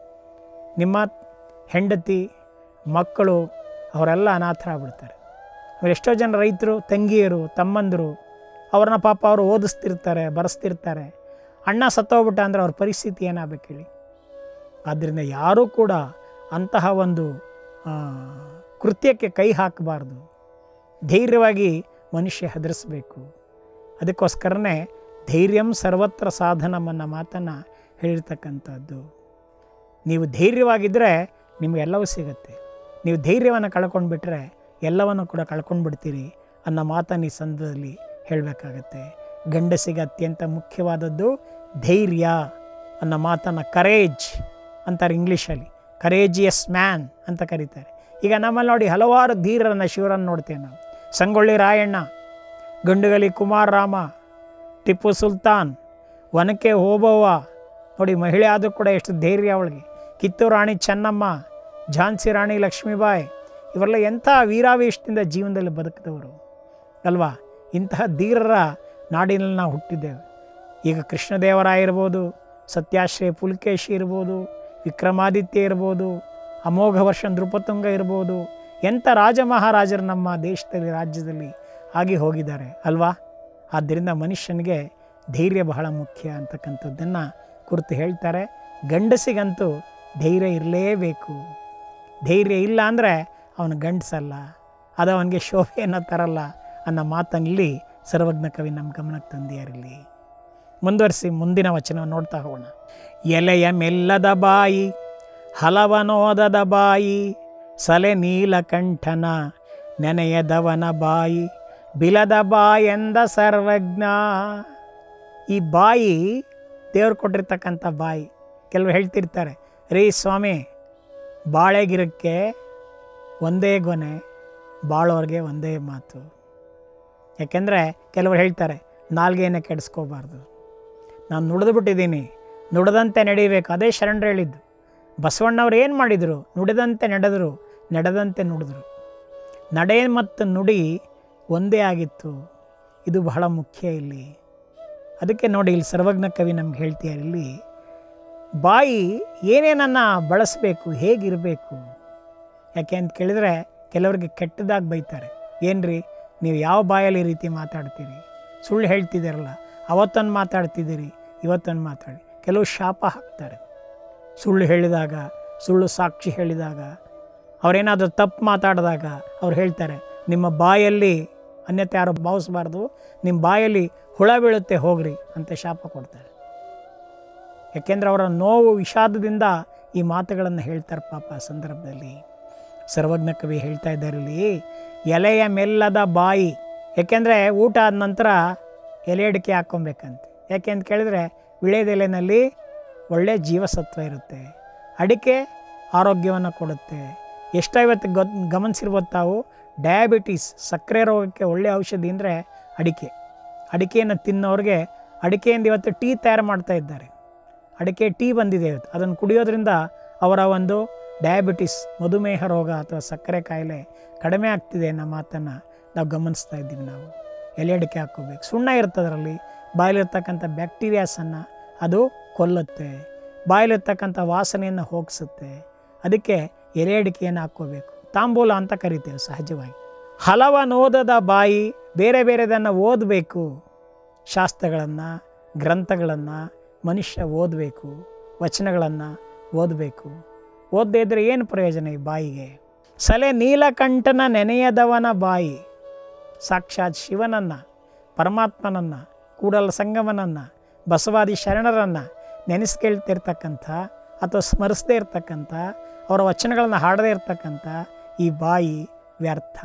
ನಿಮ್ಮ ಹೆಂಡತಿ ಮಕ್ಕಳು ಅವರೆಲ್ಲ ಅನಾಥರಾಗ್ಬಿಡ್ತಾರೆ ಅವ್ರು ಎಷ್ಟೋ ಜನ ರೈತರು ತಂಗಿಯರು ತಮ್ಮಂದರು ಅವ್ರನ್ನ ಪಾಪ ಅವರು ಓದಿಸ್ತಿರ್ತಾರೆ ಬರೆಸ್ತಿರ್ತಾರೆ ಅಣ್ಣ ಸತ್ತೋಗ್ಬಿಟ್ಟ ಅಂದರೆ ಅವ್ರ ಪರಿಸ್ಥಿತಿ ಏನಾಗಬೇಕು ಹೇಳಿ ಆದ್ದರಿಂದ ಯಾರೂ ಕೂಡ ಅಂತಹ ಒಂದು ಆ, ಕೃತ್ಯಕ್ಕೆ ಕೈ ಹಾಕಬಾರ್ದು ಧೈರ್ಯವಾಗಿ ಮನುಷ್ಯ ಹೆದರಿಸಬೇಕು ಅದಕ್ಕೋಸ್ಕರನೇ ಧೈರ್ಯಂ ಸರ್ವತ್ರ ಸಾಧನಂ ಅನ್ನೋ ಮಾತನ್ನು ಹೇಳಿರ್ತಕ್ಕಂಥದ್ದು ನೀವು ಧೈರ್ಯವಾಗಿದ್ದರೆ ನಿಮಗೆಲ್ಲವೂ ಸಿಗುತ್ತೆ ನೀವು ಧೈರ್ಯವನ್ನು ಕಳ್ಕೊಂಡ್ಬಿಟ್ರೆ ಎಲ್ಲವನ್ನು ಕೂಡ ಕಳ್ಕೊಂಡು ಬಿಡ್ತೀರಿ ಅನ್ನೋ ಮಾತನ್ನು ಈ ಸಂದರ್ಭದಲ್ಲಿ ಹೇಳಬೇಕಾಗತ್ತೆ ಗಂಡಸಿಗೆ ಅತ್ಯಂತ ಮುಖ್ಯವಾದದ್ದು ಧೈರ್ಯ ಅನ್ನೋ ಮಾತನ್ನು ಕರೇಜ್ ಅಂತಾರೆ ಇಂಗ್ಲೀಷಲ್ಲಿ ಕರೇಜಿಯಸ್ ಮ್ಯಾನ್ ಅಂತ ಕರೀತಾರೆ ಈಗ ನಮ್ಮಲ್ಲಿ ನೋಡಿ ಹಲವಾರು ಧೀರರನ್ನು ಶಿವರನ್ನು ನೋಡ್ತೇವೆ ನಾವು ಸಂಗೊಳ್ಳಿ ರಾಯಣ್ಣ ಗಂಡುಗಲಿ ಕುಮಾರರಾಮ ಟಿಪ್ಪು ಸುಲ್ತಾನ್ ಒನಕೆ ಓಬವ್ವ ನೋಡಿ ಮಹಿಳೆ ಆದರೂ ಕೂಡ ಎಷ್ಟು ಧೈರ್ಯ ಅವಳಿಗೆ ಕಿತ್ತೂರು ರಾಣಿ ಚೆನ್ನಮ್ಮ ಝಾನ್ಸಿ ರಾಣಿ ಲಕ್ಷ್ಮೀಬಾಯಿ ಇವರೆಲ್ಲ ಎಂಥ ವೀರಾವೇಶದಿಂದ ಜೀವನದಲ್ಲಿ ಬದುಕಿದವರು ಅಲ್ವಾ ಇಂತಹ ಧೀರರ ನಾಡಿನಲ್ಲಿ ನಾವು ಹುಟ್ಟಿದ್ದೇವೆ ಈಗ ಕೃಷ್ಣದೇವರಾಯ ಇರ್ಬೋದು ಸತ್ಯಾಶ್ರಯ ಪುಲಕೇಶಿ ಇರ್ಬೋದು ವಿಕ್ರಮಾದಿತ್ಯ ಇರ್ಬೋದು ಅಮೋಘ ವರ್ಷ ನೃಪತುಂಗ ಇರ್ಬೋದು ಎಂಥ ರಾಜ ಮಹಾರಾಜರು ನಮ್ಮ ದೇಶದಲ್ಲಿ ರಾಜ್ಯದಲ್ಲಿ ಆಗಿ ಹೋಗಿದ್ದಾರೆ ಅಲ್ವಾ ಆದ್ದರಿಂದ ಮನುಷ್ಯನಿಗೆ ಧೈರ್ಯ ಬಹಳ ಮುಖ್ಯ ಅಂತಕ್ಕಂಥದ್ದನ್ನು ಕುರಿತು ಹೇಳ್ತಾರೆ ಗಂಡಸಿಗಂತೂ ಧೈರ್ಯ ಇರಲೇಬೇಕು ಧೈರ್ಯ ಇಲ್ಲ ಅಂದರೆ ಅವನು ಗಂಡಸಲ್ಲ ಅದು ಅವನಿಗೆ ಶೋಭೆಯನ್ನು ತರಲ್ಲ ಅನ್ನೋ ಮಾತಲ್ಲಿ ಸರ್ವಜ್ಞ ಕವಿ ನಮ್ಮ ಗಮನಕ್ಕೆ ತಂದಿಯಾರಿಲ್ಲಿ ಮುಂದುವರಿಸಿ ಮುಂದಿನ ವಚನವನ್ನು ನೋಡ್ತಾ ಹೋಗೋಣ ಎಲೆಯ ಮೆಲ್ಲದ ಬಾಯಿ ಹಲವನೋದದ ಬಾಯಿ ಸಲೆ ನೀಲಕಂಠನ ನೆನೆಯದವನ ಬಾಯಿ ಬಿಲದ ಬಾಯೆಂದ ಸರ್ವಜ್ಞ ಈ ಬಾಯಿ ದೇವ್ರು ಕೊಟ್ಟಿರ್ತಕ್ಕಂಥ ಬಾಯಿ ಕೆಲವರು ಹೇಳ್ತಿರ್ತಾರೆ ರೀ ಸ್ವಾಮಿ ಬಾಳೆಗಿರಕ್ಕೆ ಒಂದೇ ಗೊನೆ ಬಾಳೋರಿಗೆ ಒಂದೇ ಮಾತು ಯಾಕೆಂದರೆ ಕೆಲವರು ಹೇಳ್ತಾರೆ ನಾಲ್ಗೆಯನ್ನು ಕೆಡಿಸ್ಕೋಬಾರ್ದು ನಾನು ನುಡಿದು ಬಿಟ್ಟಿದ್ದೀನಿ ನುಡಿದಂತೆ ನಡಿಬೇಕು ಅದೇ ಶರಣರು ಹೇಳಿದ್ದು ಬಸವಣ್ಣವ್ರು ಏನು ಮಾಡಿದರು ನುಡಿದಂತೆ ನಡೆದರು ನಡೆದಂತೆ ನುಡಿದ್ರು ನಡೆ ಮತ್ತು ನುಡಿ ಒಂದೇ ಆಗಿತ್ತು ಇದು ಬಹಳ ಮುಖ್ಯ ಇಲ್ಲಿ ಅದಕ್ಕೆ ನೋಡಿ ಇಲ್ಲಿ ಸರ್ವಜ್ಞ ಕವಿ ನಮ್ಗೆ ಹೇಳ್ತೀಯಾರ ಇಲ್ಲಿ ಬಾಯಿ ಏನೇನನ್ನು ಬಳಸಬೇಕು ಹೇಗಿರಬೇಕು ಯಾಕೆ ಅಂತ ಕೇಳಿದರೆ ಕೆಲವರಿಗೆ ಕೆಟ್ಟದಾಗಿ ಬೈತಾರೆ ಏನ್ರಿ ನೀವು ಯಾವ ಬಾಯಲ್ಲಿ ಈ ರೀತಿ ಮಾತಾಡ್ತೀರಿ ಸುಳ್ಳು ಹೇಳ್ತಿದ್ದೀರಲ್ಲ ಅವತ್ತೊಂದು ಮಾತಾಡ್ತಿದ್ದೀರಿ ಇವತ್ತೊಂದು ಮಾತಾಡಿ ಕೆಲವು ಶಾಪ ಹಾಕ್ತಾರೆ ಸುಳ್ಳು ಹೇಳಿದಾಗ ಸುಳ್ಳು ಸಾಕ್ಷಿ ಹೇಳಿದಾಗ ಅವರೇನಾದರೂ ತಪ್ಪು ಮಾತಾಡಿದಾಗ ಅವ್ರು ಹೇಳ್ತಾರೆ ನಿಮ್ಮ ಬಾಯಲ್ಲಿ ಅನ್ಯತೆ ಯಾರು ಭಾವಿಸಬಾರ್ದು ನಿಮ್ಮ ಬಾಯಲ್ಲಿ ಹುಳ ಬೀಳುತ್ತೆ ಹೋಗ್ರಿ ಅಂತ ಶಾಪ ಕೊಡ್ತಾರೆ ಯಾಕೆಂದರೆ ಅವರ ನೋವು ವಿಷಾದದಿಂದ ಈ ಮಾತುಗಳನ್ನು ಹೇಳ್ತಾರೆ ಪಾಪ ಆ ಸಂದರ್ಭದಲ್ಲಿ ಸರ್ವಜ್ಞ ಕವಿ ಹೇಳ್ತಾ ಇದ್ದಾರೆ ಇಲ್ಲಿ ಎಲೆಯ ಮೆಲ್ಲದ ಬಾಯಿ ಯಾಕೆಂದರೆ ಊಟ ಆದ ನಂತರ ಎಲೆ ಅಡಿಕೆ ಹಾಕ್ಕೊಬೇಕಂತೆ ಯಾಕೆ ಅಂತ ಕೇಳಿದ್ರೆ ವಿಳೆದೆಲೆನಲ್ಲಿ ಒಳ್ಳೆಯ ಜೀವಸತ್ವ ಇರುತ್ತೆ ಅಡಿಕೆ ಆರೋಗ್ಯವನ್ನು ಕೊಡುತ್ತೆ ಎಷ್ಟೋ ಇವತ್ತು ಗೊ ಗಮನಿಸಿರ್ಬೋದು ತಾವು ಡಯಾಬಿಟೀಸ್ ಸಕ್ಕರೆ ರೋಗಕ್ಕೆ ಒಳ್ಳೆಯ ಔಷಧಿ ಅಂದರೆ ಅಡಿಕೆ ಅಡಿಕೆಯನ್ನು ತಿನ್ನೋರಿಗೆ ಅಡಿಕೆಯಿಂದ ಇವತ್ತು ಟೀ ತಯಾರು ಮಾಡ್ತಾ ಇದ್ದಾರೆ ಅಡಿಕೆ ಟೀ ಬಂದಿದೆ ಇವತ್ತು ಅದನ್ನು ಕುಡಿಯೋದ್ರಿಂದ ಅವರ ಒಂದು ಡಯಾಬಿಟಿಸ್ ಮಧುಮೇಹ ರೋಗ ಅಥವಾ ಸಕ್ಕರೆ ಕಾಯಿಲೆ ಕಡಿಮೆ ಆಗ್ತಿದೆ ಅನ್ನೋ ಮಾತನ್ನು ನಾವು ಗಮನಿಸ್ತಾ ಇದ್ದೀವಿ ನಾವು ಎಲೆ ಅಡಿಕೆ ಹಾಕ್ಕೋಬೇಕು ಸುಣ್ಣ ಇರ್ತದರಲ್ಲಿ ಬಾಯಲ್ಲಿರ್ತಕ್ಕಂಥ ಬ್ಯಾಕ್ಟೀರಿಯಾಸನ್ನು ಅದು ಕೊಲ್ಲುತ್ತೆ ಬಾಯಲ್ಲಿರ್ತಕ್ಕಂಥ ವಾಸನೆಯನ್ನು ಹೋಗಿಸುತ್ತೆ ಅದಕ್ಕೆ ಎಲೆ ಅಡಿಕೆಯನ್ನು ಹಾಕ್ಕೋಬೇಕು ತಾಂಬೂಲ ಅಂತ ಕರಿತೇವೆ ಸಹಜವಾಗಿ ಹಲವನೋದದ ಬಾಯಿ ಬೇರೆ ಬೇರೆದನ್ನು ಓದಬೇಕು ಶಾಸ್ತ್ರಗಳನ್ನು ಗ್ರಂಥಗಳನ್ನು ಮನುಷ್ಯ ಓದಬೇಕು ವಚನಗಳನ್ನು ಓದಬೇಕು ಓದದೇ ಇದ್ದರೆ ಏನು ಪ್ರಯೋಜನ ಈ ಬಾಯಿಗೆ ಸಲೆ ನೀಲಕಂಠನ ನೆನೆಯದವನ ಬಾಯಿ ಸಾಕ್ಷಾತ್ ಶಿವನನ್ನು ಪರಮಾತ್ಮನನ್ನು ಕೂಡಲ ಸಂಗಮನನ್ನು ಬಸವಾದಿ ಶರಣರನ್ನು ನೆನೆಸ್ಕೊಳ್ತಿರ್ತಕ್ಕಂಥ ಅಥವಾ ಸ್ಮರಿಸದೇ ಇರ್ತಕ್ಕಂಥ ಅವರ ವಚನಗಳನ್ನು ಹಾಡದೇ ಇರ್ತಕ್ಕಂಥ ಈ ಬಾಯಿ ವ್ಯರ್ಥ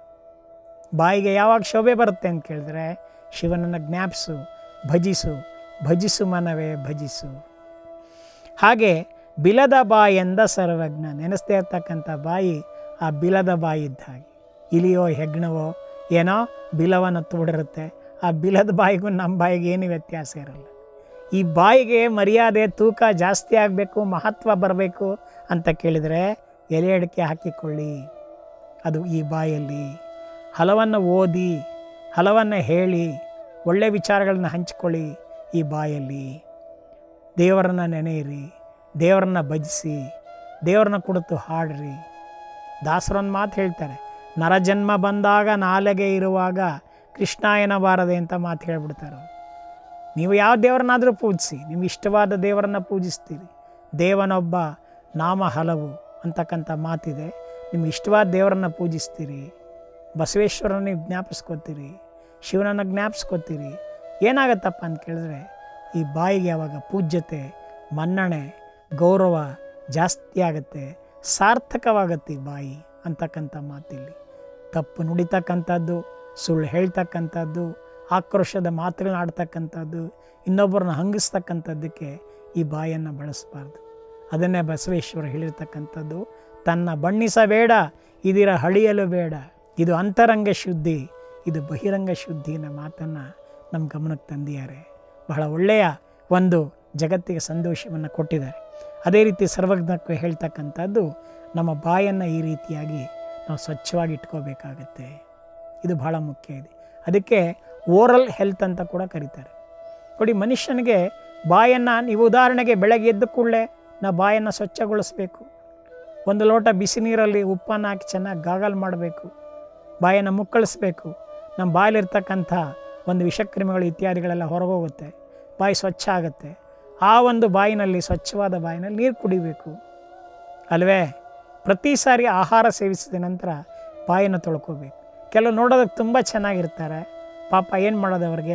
ಬಾಯಿಗೆ ಯಾವಾಗ ಶೋಭೆ ಬರುತ್ತೆ ಅಂತ ಕೇಳಿದ್ರೆ ಶಿವನನ್ನು ಜ್ಞಾಪಿಸು ಭಜಿಸು ಭಜಿಸು ಮನವೇ ಭಜಿಸು ಹಾಗೆ ಬಿಲದ ಬಾಯಿ ಎಂದ ಸರ್ವಜ್ಞ ನೆನೆಸ್ದೇ ಇರ್ತಕ್ಕಂಥ ಬಾಯಿ ಆ ಬಿಲದ ಬಾಯಿ ಇದ್ದ ಹಾಗೆ ಇಲಿಯೋ ಹೆಗ್ಣವೋ ಏನೋ ಬಿಲವನ್ನು ತೋಡಿರುತ್ತೆ ಆ ಬಿಲದ ಬಾಯಿಗೂ ನಮ್ಮ ಬಾಯಿಗೆ ಏನು ವ್ಯತ್ಯಾಸ ಇರಲ್ಲ ಈ ಬಾಯಿಗೆ ಮರ್ಯಾದೆ ತೂಕ ಜಾಸ್ತಿ ಆಗಬೇಕು ಮಹತ್ವ ಬರಬೇಕು ಅಂತ ಕೇಳಿದರೆ ಎಲೆ ಅಡಿಕೆ ಹಾಕಿಕೊಳ್ಳಿ ಅದು ಈ ಬಾಯಲ್ಲಿ ಹಲವನ್ನು ಓದಿ ಹಲವನ್ನು ಹೇಳಿ ಒಳ್ಳೆ ವಿಚಾರಗಳನ್ನ ಹಂಚಿಕೊಳ್ಳಿ ಈ ಬಾಯಲ್ಲಿ ದೇವರನ್ನ ನೆನೆಯಿರಿ ದೇವರನ್ನ ಭಜಿಸಿ ದೇವರನ್ನ ಕುರಿತು ಹಾಡ್ರಿ ದಾಸರೊಂದು ಮಾತು ಹೇಳ್ತಾರೆ ನರಜನ್ಮ ಬಂದಾಗ ನಾಲೆಗೆ ಇರುವಾಗ ಕೃಷ್ಣ ಎನ್ನಬಾರದೆ ಅಂತ ಮಾತು ಹೇಳ್ಬಿಡ್ತಾರೆ ಅವ್ರು. ನೀವು ಯಾವ ದೇವರನ್ನಾದರೂ ಪೂಜಿಸಿ ನಿಮ್ಗೆ ಇಷ್ಟವಾದ ದೇವರನ್ನು ಪೂಜಿಸ್ತೀರಿ ದೇವನೊಬ್ಬ ನಾಮ ಹಲವು ಅಂತಕ್ಕಂಥ ಮಾತಿದೆ ನಿಮ್ಗೆ ಇಷ್ಟವಾದ ದೇವರನ್ನು ಪೂಜಿಸ್ತೀರಿ ಬಸವೇಶ್ವರನ ನೀವು ಜ್ಞಾಪಿಸ್ಕೊತೀರಿ ಶಿವನನ್ನು ಜ್ಞಾಪಿಸ್ಕೊತೀರಿ ಏನಾಗತ್ತಪ್ಪ ಅಂತ ಕೇಳಿದ್ರೆ ಈ ಬಾಯಿಗೆ ಯಾವಾಗ ಪೂಜ್ಯತೆ ಮನ್ನಣೆ ಗೌರವ ಜಾಸ್ತಿ ಆಗುತ್ತೆ ಸಾರ್ಥಕವಾಗತ್ತೆ ಈ ಬಾಯಿ ಅಂತಕ್ಕಂಥ ಮಾತಿಲ್ಲಿ ತಪ್ಪು ನುಡಿತಕ್ಕಂಥದ್ದು ಸುಳ್ಳು ಹೇಳ್ತಕ್ಕಂಥದ್ದು ಆಕ್ರೋಶದ ಮಾತುಗಳನ್ನ ಆಡ್ತಕ್ಕಂಥದ್ದು ಇನ್ನೊಬ್ಬರನ್ನ ಹಂಗಿಸ್ತಕ್ಕಂಥದ್ದಕ್ಕೆ ಈ ಬಾಯನ್ನು ಬಳಸಬಾರ್ದು ಅದನ್ನೇ ಬಸವೇಶ್ವರ ಹೇಳಿರ್ತಕ್ಕಂಥದ್ದು ತನ್ನ ಬಣ್ಣಿಸಬೇಡ ಇದಿರ ಹಳಿಯಲು ಬೇಡ ಇದು ಅಂತರಂಗ ಶುದ್ಧಿ ಇದು ಬಹಿರಂಗ ಶುದ್ಧಿ ಅನ್ನೋ ಮಾತನ್ನು ನಮ್ಮ ಗಮನಕ್ಕೆ ತಂದಿದ್ದಾರೆ ಬಹಳ ಒಳ್ಳೆಯ ಒಂದು ಜಗತ್ತಿಗೆ ಸಂತೋಷವನ್ನು ಕೊಟ್ಟಿದ್ದಾರೆ ಅದೇ ರೀತಿ ಸರ್ವಜ್ಞಕ್ಕೂ ಹೇಳ್ತಕ್ಕಂಥದ್ದು ನಮ್ಮ ಬಾಯನ್ನು ಈ ರೀತಿಯಾಗಿ ನಾವು ಸ್ವಚ್ಛವಾಗಿ ಇಟ್ಕೋಬೇಕಾಗತ್ತೆ ಇದು ಬಹಳ ಮುಖ್ಯ ಇದೆ ಅದಕ್ಕೆ ಓರಲ್ ಹೆಲ್ತ್ ಅಂತ ಕೂಡ ಕರೀತಾರೆ ನೋಡಿ ಮನುಷ್ಯನಿಗೆ ಬಾಯನ್ನು ನೀವು ಉದಾಹರಣೆಗೆ ಬೆಳಗ್ಗೆ ಎದ್ದ ಕೂಡಲೇ ನಾವು ಬಾಯನ್ನು ಸ್ವಚ್ಛಗೊಳಿಸ್ಬೇಕು ಒಂದು ಲೋಟ ಬಿಸಿ ನೀರಲ್ಲಿ ಉಪ್ಪನ್ನು ಹಾಕಿ ಚೆನ್ನಾಗಿ ಗಾಗಲ್ ಮಾಡಬೇಕು ಬಾಯನ್ನು ಮುಕ್ಕಳಿಸ್ಬೇಕು ನಮ್ಮ ಬಾಯಲ್ಲಿರ್ತಕ್ಕಂಥ ಒಂದು ವಿಷಕ್ರಿಮಿಗಳು ಇತ್ಯಾದಿಗಳೆಲ್ಲ ಹೊರಗೋಗುತ್ತೆ ಬಾಯಿ ಸ್ವಚ್ಛ ಆಗುತ್ತೆ ಆ ಒಂದು ಬಾಯಿನಲ್ಲಿ ಸ್ವಚ್ಛವಾದ ಬಾಯಿನಲ್ಲಿ ನೀರು ಕುಡಿಬೇಕು ಅಲ್ವೇ ಪ್ರತಿ ಸಾರಿ ಆಹಾರ ಸೇವಿಸಿದ ನಂತರ ಬಾಯನ್ನು ತೊಳ್ಕೋಬೇಕು ಕೆಲವು ನೋಡೋದಕ್ಕೆ ತುಂಬ ಚೆನ್ನಾಗಿರ್ತಾರೆ ಪಾಪ ಏನು ಮಾಡೋದು ಅವ್ರಿಗೆ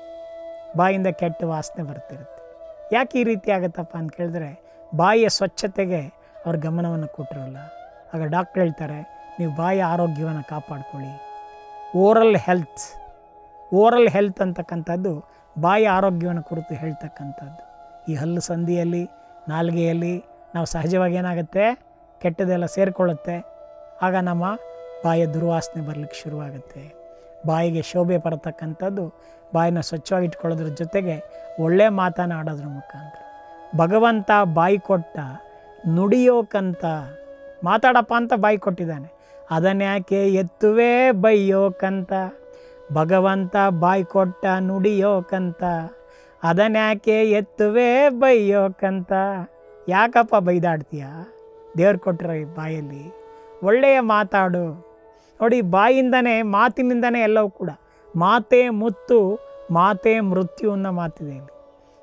ಬಾಯಿಂದ ಕೆಟ್ಟ ವಾಸನೆ ಬರ್ತಿರುತ್ತೆ ಯಾಕೆ ಈ ರೀತಿ ಆಗುತ್ತಪ್ಪ ಅಂತ ಕೇಳಿದ್ರೆ ಬಾಯಿಯ ಸ್ವಚ್ಛತೆಗೆ ಅವ್ರ ಗಮನವನ್ನು ಕೊಟ್ಟಿರಲ್ಲ ಆಗ ಡಾಕ್ಟ್ರ್ ಹೇಳ್ತಾರೆ ನೀವು ಬಾಯಿಯ ಆರೋಗ್ಯವನ್ನು ಕಾಪಾಡ್ಕೊಳ್ಳಿ ಓರಲ್ ಹೆಲ್ತ್ ಓರಲ್ ಹೆಲ್ತ್ ಅಂತಕ್ಕಂಥದ್ದು ಬಾಯಿ ಆರೋಗ್ಯವನ್ನು ಕುರಿತು ಹೇಳ್ತಕ್ಕಂಥದ್ದು ಈ ಹಲ್ಲು ಸಂಧಿಯಲ್ಲಿ ನಾಲಿಗೆಯಲ್ಲಿ ನಾವು ಸಹಜವಾಗಿ ಏನಾಗುತ್ತೆ ಕೆಟ್ಟದೆಲ್ಲ ಸೇರಿಕೊಳ್ಳುತ್ತೆ ಆಗ ನಮ್ಮ ಬಾಯಿಯ ದುರ್ವಾಸನೆ ಬರಲಿಕ್ಕೆ ಶುರುವಾಗುತ್ತೆ ಬಾಯಿಗೆ ಶೋಭೆ ಬರತಕ್ಕಂಥದ್ದು ಬಾಯಿನ ಸ್ವಚ್ಛವಾಗಿ ಇಟ್ಕೊಳ್ಳೋದ್ರ ಜೊತೆಗೆ ಒಳ್ಳೆಯ ಮಾತನ್ನು ಆಡೋದ್ರ ಮುಖಾಂತರ ಭಗವಂತ ಬಾಯಿ ಕೊಟ್ಟ ನುಡಿಯೋಕಂತ ಮಾತಾಡಪ್ಪ ಅಂತ ಬಾಯಿ ಕೊಟ್ಟಿದ್ದಾನೆ ಅದನ್ಯಾಕೆ ಎತ್ತುವೆ ಬೈಯೋಕಂತ ಭಗವಂತ ಬಾಯಿ ಕೊಟ್ಟ ನುಡಿಯೋಕಂತ ಅದನ್ಯಾಕೆ ಎತ್ತುವೆ ಬೈಯೋಕಂತ ಯಾಕಪ್ಪ ಬೈದಾಡ್ತೀಯ ದೇವ್ರು ಕೊಟ್ಟಿರೋ ಈ ಬಾಯಲ್ಲಿ ಒಳ್ಳೆಯ ಮಾತಾಡು ನೋಡಿ ಬಾಯಿಂದನೇ ಮಾತಿನಿಂದನೇ ಎಲ್ಲವೂ ಕೂಡ ಮಾತೇ ಮುತ್ತು ಮಾತೇ ಮೃತ್ಯು ಅನ್ನೋ ಮಾತಿದೆ ಇಲ್ಲಿ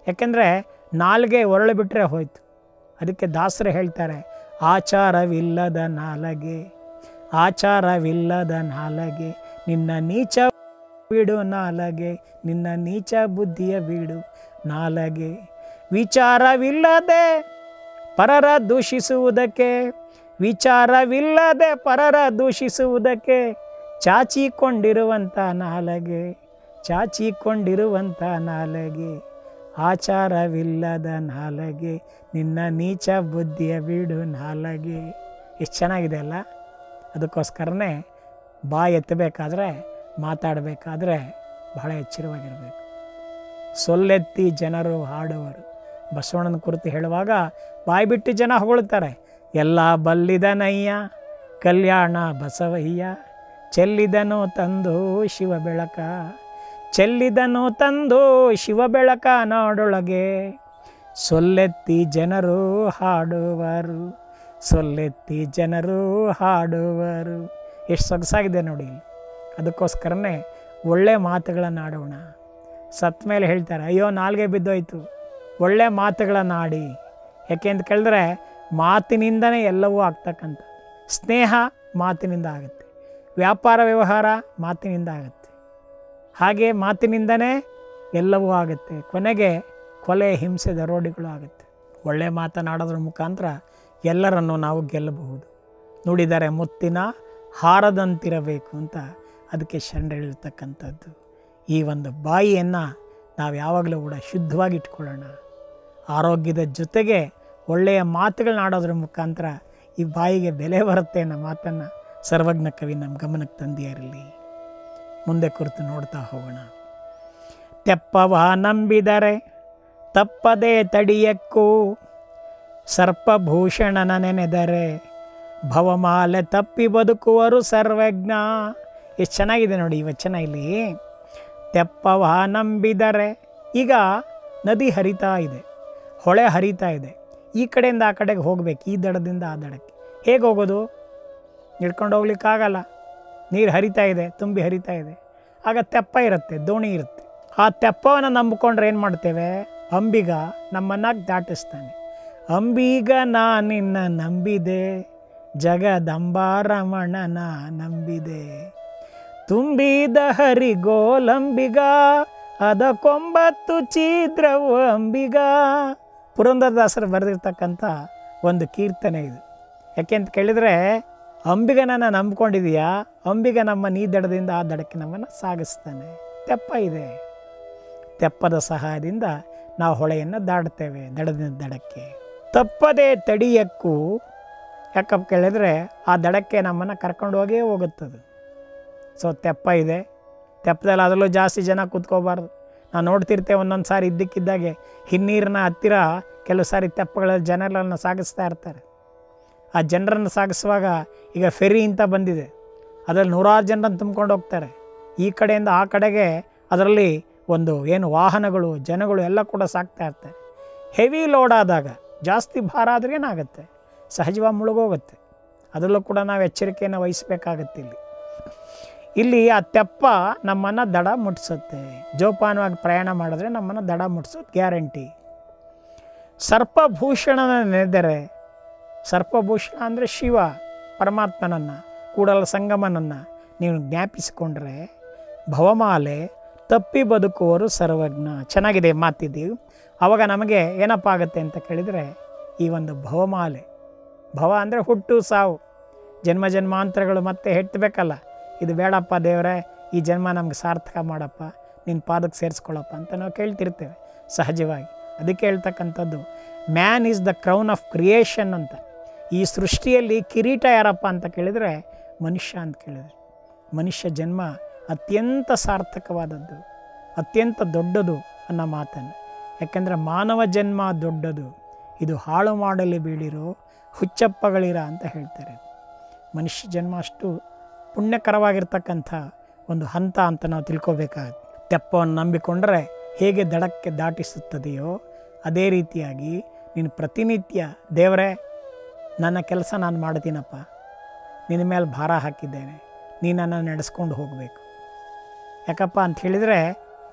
ಯಾಕೆಂದರೆ ನಾಲ್ಗೆ ಒರಳು ಬಿಟ್ಟರೆ ಹೋಯ್ತು ಅದಕ್ಕೆ ದಾಸರು ಹೇಳ್ತಾರೆ ಆಚಾರವಿಲ್ಲದ ನಾಲಗೆ ಆಚಾರವಿಲ್ಲದ ನಾಲಗೆ ನಿನ್ನ ನೀಚ ಬಿಡು ನಾಲಗೆ ನಿನ್ನ ನೀಚ ಬುದ್ಧಿಯ ಬಿಡು ನಾಲಗೆ ವಿಚಾರವಿಲ್ಲದೆ ಪರರ ದೂಷಿಸುವುದಕ್ಕೆ ವಿಚಾರವಿಲ್ಲದೆ ಪರರ ದೂಷಿಸುವುದಕ್ಕೆ ಚಾಚಿಕೊಂಡಿರುವಂಥ ನಾಲಗೆ ಚಾಚಿಕೊಂಡಿರುವಂಥ ನಾಲಗೆ ಆಚಾರವಿಲ್ಲದ ನಾಲಗೆ ನಿನ್ನ ನೀಚ ಬುದ್ಧಿಯ ಬಿಡು ನಾಲಗೆ ಎಷ್ಟು ಚೆನ್ನಾಗಿದೆ ಅಲ್ಲ ಅದಕ್ಕೋಸ್ಕರನೇ ಬಾಯಿ ಎತ್ತಬೇಕಾದ್ರೆ ಮಾತಾಡಬೇಕಾದ್ರೆ ಬಹಳ ಎಚ್ಚರವಾಗಿರಬೇಕು ಸೊಲ್ಲೆತ್ತಿ ಜನರು ಹಾಡುವರು ಬಸವಣ್ಣನ ಕುರಿತು ಹೇಳುವಾಗ ಬಾಯಿ ಬಿಟ್ಟು ಜನ ಹೊಗಳ್ತಾರೆ ಎಲ್ಲ ಬಲ್ಲಿದನಯ್ಯ ಕಲ್ಯಾಣ ಬಸವಯ್ಯ ಚೆಲ್ಲಿದನು ತಂದು ಶಿವ ಬೆಳಕ ಚೆಲ್ಲಿದನು ತಂದು ಶಿವ ಬೆಳಕ ನಾಡೊಳಗೆ ಸೊಲ್ಲೆತ್ತಿ ಜನರು ಹಾಡುವರು ಸೊಲ್ಲೆತ್ತಿ ಜನರು ಹಾಡುವರು ಎಷ್ಟು ಸೊಗಸಾಗಿದೆ ನೋಡಿ ಇಲ್ಲಿ. ಅದಕ್ಕೋಸ್ಕರನೇ ಒಳ್ಳೆ ಮಾತುಗಳನ್ನು ಆಡೋಣ ಸತ್ ಮೇಲೆ ಹೇಳ್ತಾರೆ ಅಯ್ಯೋ ನಾಲ್ಗೆ ಬಿದ್ದೋಯ್ತು ಒಳ್ಳೆ ಮಾತುಗಳನ್ನು ಆಡಿ ಯಾಕೆ ಅಂತ ಕೇಳಿದ್ರೆ ಮಾತಿನಿಂದನೇ ಎಲ್ಲವೂ ಆಗ್ತಕ್ಕಂಥ ಸ್ನೇಹ ಮಾತಿನಿಂದ ಆಗುತ್ತೆ ವ್ಯಾಪಾರ ವ್ಯವಹಾರ ಮಾತಿನಿಂದ ಆಗುತ್ತೆ ಹಾಗೆ ಮಾತಿನಿಂದನೇ ಎಲ್ಲವೂ ಆಗುತ್ತೆ ಕೊನೆಗೆ ಕೊಲೆ ಹಿಂಸೆ ದರೋಡಿಗಳು ಆಗುತ್ತೆ ಒಳ್ಳೆ ಮಾತನಾಡೋದ್ರ ಮುಖಾಂತರ ಎಲ್ಲರನ್ನು ನಾವು ಗೆಲ್ಲಬಹುದು ನುಡಿದರೆ ಮುತ್ತಿನ ಹಾರದಂತಿರಬೇಕು ಅಂತ ಅದಕ್ಕೆ ಶರಣರಿರ್ತಕ್ಕಂಥದ್ದು ಈ ಒಂದು ಬಾಯಿಯನ್ನು ನಾವು ಯಾವಾಗಲೂ ಕೂಡ ಶುದ್ಧವಾಗಿ ಇಟ್ಕೊಳ್ಳೋಣ ಆರೋಗ್ಯದ ಜೊತೆಗೆ ಒಳ್ಳೆಯ ಮಾತುಗಳನ್ನ ಆಡೋದ್ರ ಮುಖಾಂತರ ಈ ಬಾಯಿಗೆ ಬೆಲೆ ಬರುತ್ತೆ ಅನ್ನೋ ಮಾತನ್ನು ಸರ್ವಜ್ಞ ಕವಿ ನಮ್ಮ ಗಮನಕ್ಕೆ ತಂದಿರಲಿ ಮುಂದೆ ಕುರಿತು ನೋಡ್ತಾ ಹೋಗೋಣ ತೆಪ್ಪವ ನಂಬಿದರೆ ತಪ್ಪದೆ ತಡಿಯಕ್ಕೂ ಸರ್ಪಭೂಷಣನ ನೆನೆದರೆ ಭವಮಾಲೆ ತಪ್ಪಿ ಬದುಕುವರು ಸರ್ವಜ್ಞ ಎಷ್ಟು ಚೆನ್ನಾಗಿದೆ ನೋಡಿ ಈ ವಚನ ಇಲ್ಲಿ ತೆಪ್ಪವ ನಂಬಿದರೆ ಈಗ ನದಿ ಹರಿತಾ ಇದೆ ಹೊಳೆ ಹರಿತಾ ಇದೆ ಈ ಕಡೆಯಿಂದ ಆ ಕಡೆಗೆ ಹೋಗ್ಬೇಕು ಈ ದಡದಿಂದ ಆ ದಡಕ್ಕೆ ಹೇಗೆ ಹೋಗೋದು ಹಿಡ್ಕೊಂಡು ಹೋಗ್ಲಿಕ್ಕಾಗಲ್ಲ ನೀರು ಹರಿತಾ ಇದೆ ತುಂಬಿ ಹರಿತಾ ಇದೆ ಆಗ ತೆಪ್ಪ ಇರುತ್ತೆ ದೋಣಿ ಇರುತ್ತೆ ಆ ತೆಪ್ಪವನ್ನು ನಂಬಿಕೊಂಡ್ರೆ ಏನು ಮಾಡ್ತೇವೆ ಅಂಬಿಗ ನಮ್ಮನ್ನು ದಾಟಿಸ್ತಾನೆ ಅಂಬಿಗ ನಾ ನಿನ್ನ ನಂಬಿದೆ ಜಗದಂಬಾರಮಣನ ನಂಬಿದೆ ತುಂಬಿದ ಹರಿಗೋಲಂಬಿಗ ಅದಕ್ಕೊಂಬತ್ತು ಛಿದ್ರವು ಅಂಬಿಗ ಪುರಂದರದಾಸರು ಬರೆದಿರ್ತಕ್ಕಂಥ ಒಂದು ಕೀರ್ತನೆ ಇದು ಯಾಕೆ ಅಂತ ಕೇಳಿದರೆ ಅಂಬಿಗನನ್ನು ನಂಬ್ಕೊಂಡಿದೀಯಾ ಅಂಬಿಗ ನಮ್ಮ ನೀ ದಡದಿಂದ ಆ ದಡಕ್ಕೆ ನಮ್ಮನ್ನು ಸಾಗಿಸ್ತಾನೆ ತೆಪ್ಪ ಇದೆ ತೆಪ್ಪದ ಸಹಾಯದಿಂದ ನಾವು ಹೊಳೆಯನ್ನು ದಾಡ್ತೇವೆ ದಡದಿಂದ ದಡಕ್ಕೆ ತಪ್ಪದೇ ತಡಿಯಕ್ಕೂ ಯಾಕಪ್ಪ ಕೇಳಿದ್ರೆ ಆ ದಡಕ್ಕೆ ನಮ್ಮನ್ನು ಕರ್ಕೊಂಡು ಹೋಗೇ ಹೋಗುತ್ತದು ಸೊ ತೆಪ್ಪ ಇದೆ ತೆಪ್ಪದಲ್ಲಿ ಅದರಲ್ಲೂ ಜಾಸ್ತಿ ಜನ ಕೂತ್ಕೋಬಾರ್ದು ನಾವು ನೋಡ್ತಿರ್ತೇವೆ ಒಂದೊಂದು ಸಾರಿ ಇದ್ದಕ್ಕಿದ್ದಾಗೆ ಹಿನ್ನೀರಿನ ಹತ್ತಿರ ಕೆಲವು ಸಾರಿ ತೆಪ್ಪಗಳ ಜನರನ್ನು ಸಾಗಿಸ್ತಾ ಇರ್ತಾರೆ ಆ ಜನರನ್ನು ಸಾಗಿಸುವಾಗ ಈಗ ಫೆರಿ ಅಂತ ಬಂದಿದೆ ಅದರಲ್ಲಿ ನೂರಾರು ಜನರನ್ನು ತುಂಬ್ಕೊಂಡು ಹೋಗ್ತಾರೆ ಈ ಕಡೆಯಿಂದ ಆ ಕಡೆಗೆ ಅದರಲ್ಲಿ ಒಂದು ಏನು ವಾಹನಗಳು ಜನಗಳು ಎಲ್ಲ ಕೂಡ ಸಾಕ್ತಾ ಇರ್ತಾರೆ ಹೆವಿ ಲೋಡ್ ಆದಾಗ ಜಾಸ್ತಿ ಭಾರ ಆದರೆ ಏನಾಗುತ್ತೆ ಸಹಜವಾಗಿ ಮುಳುಗೋಗುತ್ತೆ ಅದರಲ್ಲೂ ಕೂಡ ನಾವು ಎಚ್ಚರಿಕೆಯನ್ನು ವಹಿಸಬೇಕಾಗತ್ತೆ ಇಲ್ಲಿ ಇಲ್ಲಿ ಆ ತೆಪ್ಪ ನಮ್ಮನ್ನು ದಡ ಮುಟ್ಟಿಸುತ್ತೆ ಜೋಪಾನವಾಗಿ ಪ್ರಯಾಣ ಮಾಡಿದ್ರೆ ನಮ್ಮನ್ನು ದಡ ಮುಟ್ಟಿಸೋದು ಗ್ಯಾರಂಟಿ ಸರ್ಪಭೂಷಣನ ನೆನೆದರೆ ಸರ್ಪಭೂಷಣ ಅಂದರೆ ಶಿವ ಪರಮಾತ್ಮನನ್ನು ಕೂಡಲ ಸಂಗಮನನ್ನು ನೀವು ಜ್ಞಾಪಿಸಿಕೊಂಡ್ರೆ ಭವಮಾಲೆ ತಪ್ಪಿ ಬದುಕುವರು ಸರ್ವಜ್ಞ ಚೆನ್ನಾಗಿದೆ ಮಾತಿದ್ದೀವಿ ಆವಾಗ ನಮಗೆ ಏನಪ್ಪ ಆಗುತ್ತೆ ಅಂತ ಕೇಳಿದರೆ ಈ ಒಂದು ಭವಮಾಲೆ ಭವ ಅಂದರೆ ಹುಟ್ಟು ಸಾವು ಜನ್ಮ ಜನ್ಮಾಂತರಗಳು ಮತ್ತೆ ಹೆಟ್ಟಬೇಕಲ್ಲ ಇದು ಬೇಡಪ್ಪ ದೇವರೇ ಈ ಜನ್ಮ ನಮ್ಗೆ ಸಾರ್ಥಕ ಮಾಡಪ್ಪ ನಿನ್ನ ಪಾದಕ್ಕೆ ಸೇರಿಸ್ಕೊಳ್ಳಪ್ಪ ಅಂತ ನಾವು ಕೇಳ್ತಿರ್ತೇವೆ ಸಹಜವಾಗಿ ಅದಕ್ಕೆ ಹೇಳ್ತಕ್ಕಂಥದ್ದು man is the crown of creation ಅಂತ ಈ ಸೃಷ್ಟಿಯಲ್ಲಿ ಕಿರೀಟ ಯಾರಪ್ಪ ಅಂತ ಕೇಳಿದರೆ ಮನುಷ್ಯ ಅಂತ ಕೇಳಿದ್ರೆ ಮನುಷ್ಯ ಜನ್ಮ ಅತ್ಯಂತ ಸಾರ್ಥಕವಾದದ್ದು ಅತ್ಯಂತ ದೊಡ್ಡದು ಅನ್ನೋ ಮಾತನ್ನು ಯಾಕೆಂದರೆ ಮಾನವ ಜನ್ಮ ದೊಡ್ಡದು ಇದು ಹಾಳು ಮಾಡಲು ಬೀಳಿರೋ ಹುಚ್ಚಪ್ಪಗಳಿರ ಅಂತ ಹೇಳ್ತಾರೆ ಮನುಷ್ಯ ಜನ್ಮ ಅಷ್ಟು ಪುಣ್ಯಕರವಾಗಿರ್ತಕ್ಕಂಥ ಒಂದು ಹಂತ ಅಂತ ನಾವು ತಿಳ್ಕೊಬೇಕಾಗುತ್ತೆ ತೆಪ್ಪವನ್ನು ನಂಬಿಕೊಂಡ್ರೆ ಹೇಗೆ ದಡಕ್ಕೆ ದಾಟಿಸುತ್ತದೆಯೋ ಅದೇ ರೀತಿಯಾಗಿ ನೀನು ಪ್ರತಿನಿತ್ಯ ದೇವರೇ ನನ್ನ ಕೆಲಸ ನಾನು ಮಾಡ್ತೀನಪ್ಪ ನಿನ್ನ ಮೇಲೆ ಭಾರ ಹಾಕಿದ್ದೇನೆ ನೀ ನನ್ನನ್ನು ನಡೆಸ್ಕೊಂಡು ಹೋಗಬೇಕು ಯಾಕಪ್ಪ ಅಂತ ಹೇಳಿದರೆ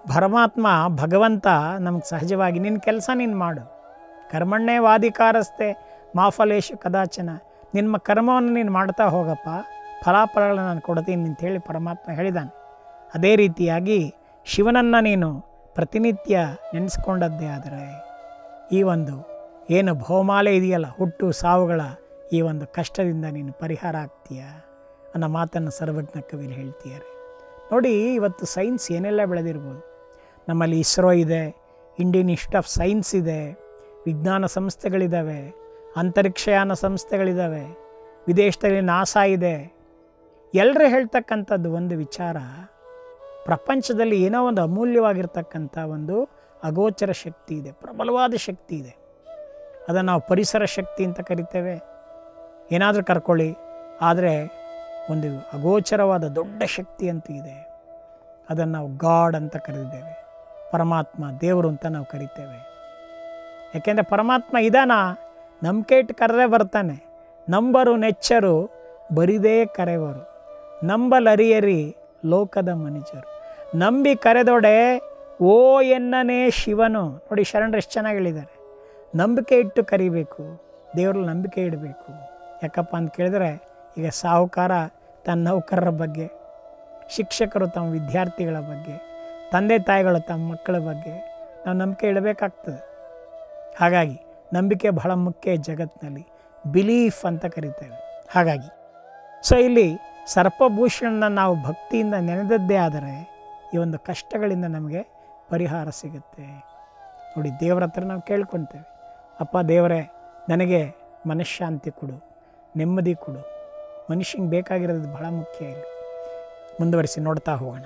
ಪರಮಾತ್ಮ ಭಗವಂತ ನಮಗೆ ಸಹಜವಾಗಿ ನಿನ್ನ ಕೆಲಸ ನೀನು ಮಾಡು ಕರ್ಮಣ್ಣೇ ವಾದಿಕಾರಸ್ತೆ ಮಾಫಲೇಶು ಕದಾಚನ ನಿಮ್ಮ ಕರ್ಮವನ್ನು ನೀನು ಮಾಡ್ತಾ ಹೋಗಪ್ಪ ಫಲಾಫಲಗಳನ್ನು ನಾನು ಕೊಡ್ತೀನಿ ಅಂತೇಳಿ ಪರಮಾತ್ಮ ಹೇಳಿದ್ದಾನೆ ಅದೇ ರೀತಿಯಾಗಿ ಶಿವನನ್ನು ನೀನು ಪ್ರತಿನಿತ್ಯ ನೆನೆಸ್ಕೊಂಡದ್ದೇ ಆದರೆ ಈ ಒಂದು ಏನು ಬಹುಮಾಲೆ ಇದೆಯಲ್ಲ ಹುಟ್ಟು ಸಾವುಗಳ ಈ ಒಂದು ಕಷ್ಟದಿಂದ ನೀನು ಪರಿಹಾರ ಆಗ್ತೀಯ ಅನ್ನೋ ಮಾತನ್ನು ಸರ್ವಜ್ಞ ಕವಿಲಿ ಹೇಳ್ತೀಯಾರೆ ನೋಡಿ ಇವತ್ತು ಸೈನ್ಸ್ ಏನೆಲ್ಲ ಬೆಳೆದಿರ್ಬೋದು ನಮ್ಮಲ್ಲಿ ಇಸ್ರೋ ಇದೆ ಇಂಡಿಯನ್ ಇನ್ಸ್ಟಿಟ್ಯೂಟ್ ಆಫ್ ಸೈನ್ಸ್ ಇದೆ ವಿಜ್ಞಾನ ಸಂಸ್ಥೆಗಳಿದ್ದಾವೆ ಅಂತರಿಕ್ಷಯಾನ ಸಂಸ್ಥೆಗಳಿದ್ದಾವೆ ವಿದೇಶದಲ್ಲಿ ನಾಸಾ ಇದೆ ಎಲ್ಲರೂ ಹೇಳ್ತಕ್ಕಂಥದ್ದು ಒಂದು ವಿಚಾರ ಪ್ರಪಂಚದಲ್ಲಿ ಏನೋ ಒಂದು ಅಮೂಲ್ಯವಾಗಿರ್ತಕ್ಕಂಥ ಒಂದು ಅಗೋಚರ ಶಕ್ತಿ ಇದೆ ಪ್ರಬಲವಾದ ಶಕ್ತಿ ಇದೆ ಅದನ್ನು ನಾವು ಪರಿಸರ ಶಕ್ತಿ ಅಂತ ಕರಿತೇವೆ ಏನಾದರೂ ಕರ್ಕೊಳ್ಳಿ ಆದರೆ ಒಂದು ಅಗೋಚರವಾದ ದೊಡ್ಡ ಶಕ್ತಿ ಅಂತೂ ಇದೆ ಅದನ್ನು ನಾವು ಗಾಡ್ ಅಂತ ಕರೆದಿದ್ದೇವೆ ಪರಮಾತ್ಮ ದೇವರು ಅಂತ ನಾವು ಕರಿತೇವೆ ಯಾಕೆಂದರೆ ಪರಮಾತ್ಮ ಇದಾನ ನಂಬಿಕೆ ಇಟ್ಟು ಕರೆದೇ ಬರ್ತಾನೆ ನಂಬರು ನೆಚ್ಚರು ಬರಿದೇ ಕರೆವರು ನಂಬಲರಿಯರಿ ಲೋಕದ ಮನುಜರು ನಂಬಿ ಕರೆದೊಡೆ ಓ ಎನ್ನನೇ ಶಿವನು ನೋಡಿ ಶರಣರು ಎಷ್ಟು ಚೆನ್ನಾಗಿ ಹೇಳಿದ್ದಾರೆ ನಂಬಿಕೆ ಇಟ್ಟು ಕರಿಬೇಕು ದೇವರಲ್ಲಿ ನಂಬಿಕೆ ಇಡಬೇಕು ಯಾಕಪ್ಪ ಅಂತ ಕೇಳಿದ್ರೆ ಈಗ ಸಾಹುಕಾರ ತನ್ನ ನೌಕರರ ಬಗ್ಗೆ ಶಿಕ್ಷಕರು ತಮ್ಮ ವಿದ್ಯಾರ್ಥಿಗಳ ಬಗ್ಗೆ ತಂದೆ ತಾಯಿಗಳು ತಮ್ಮ ಮಕ್ಕಳ ಬಗ್ಗೆ ನಾವು ನಂಬಿಕೆ ಇಡಬೇಕಾಗ್ತದೆ ಹಾಗಾಗಿ ನಂಬಿಕೆ ಬಹಳ ಮುಖ್ಯ ಈ ಜಗತ್ತಿನಲ್ಲಿ ಬಿಲೀಫ್ ಅಂತ ಕರಿತೇವೆ ಹಾಗಾಗಿ ಸೊ ಇಲ್ಲಿ ಸರ್ಪಭೂಷಣನ ನಾವು ಭಕ್ತಿಯಿಂದ ನೆನೆದದ್ದೇ ಆದರೆ ಈ ಒಂದು ಕಷ್ಟಗಳಿಂದ ನಮಗೆ ಪರಿಹಾರ ಸಿಗುತ್ತೆ ನೋಡಿ ದೇವರ ಹತ್ರ ನಾವು ಕೇಳ್ಕೊತೇವೆ ಅಪ್ಪ ದೇವರೇ ನನಗೆ ಮನಃಶಾಂತಿ ಕೊಡು ನೆಮ್ಮದಿ ಕೊಡು ಮನುಷ್ಯಂಗೆ ಬೇಕಾಗಿರೋದು ಬಹಳ ಮುಖ್ಯ ಇಲ್ಲಿ ಮುಂದುವರಿಸಿ ನೋಡ್ತಾ ಹೋಗೋಣ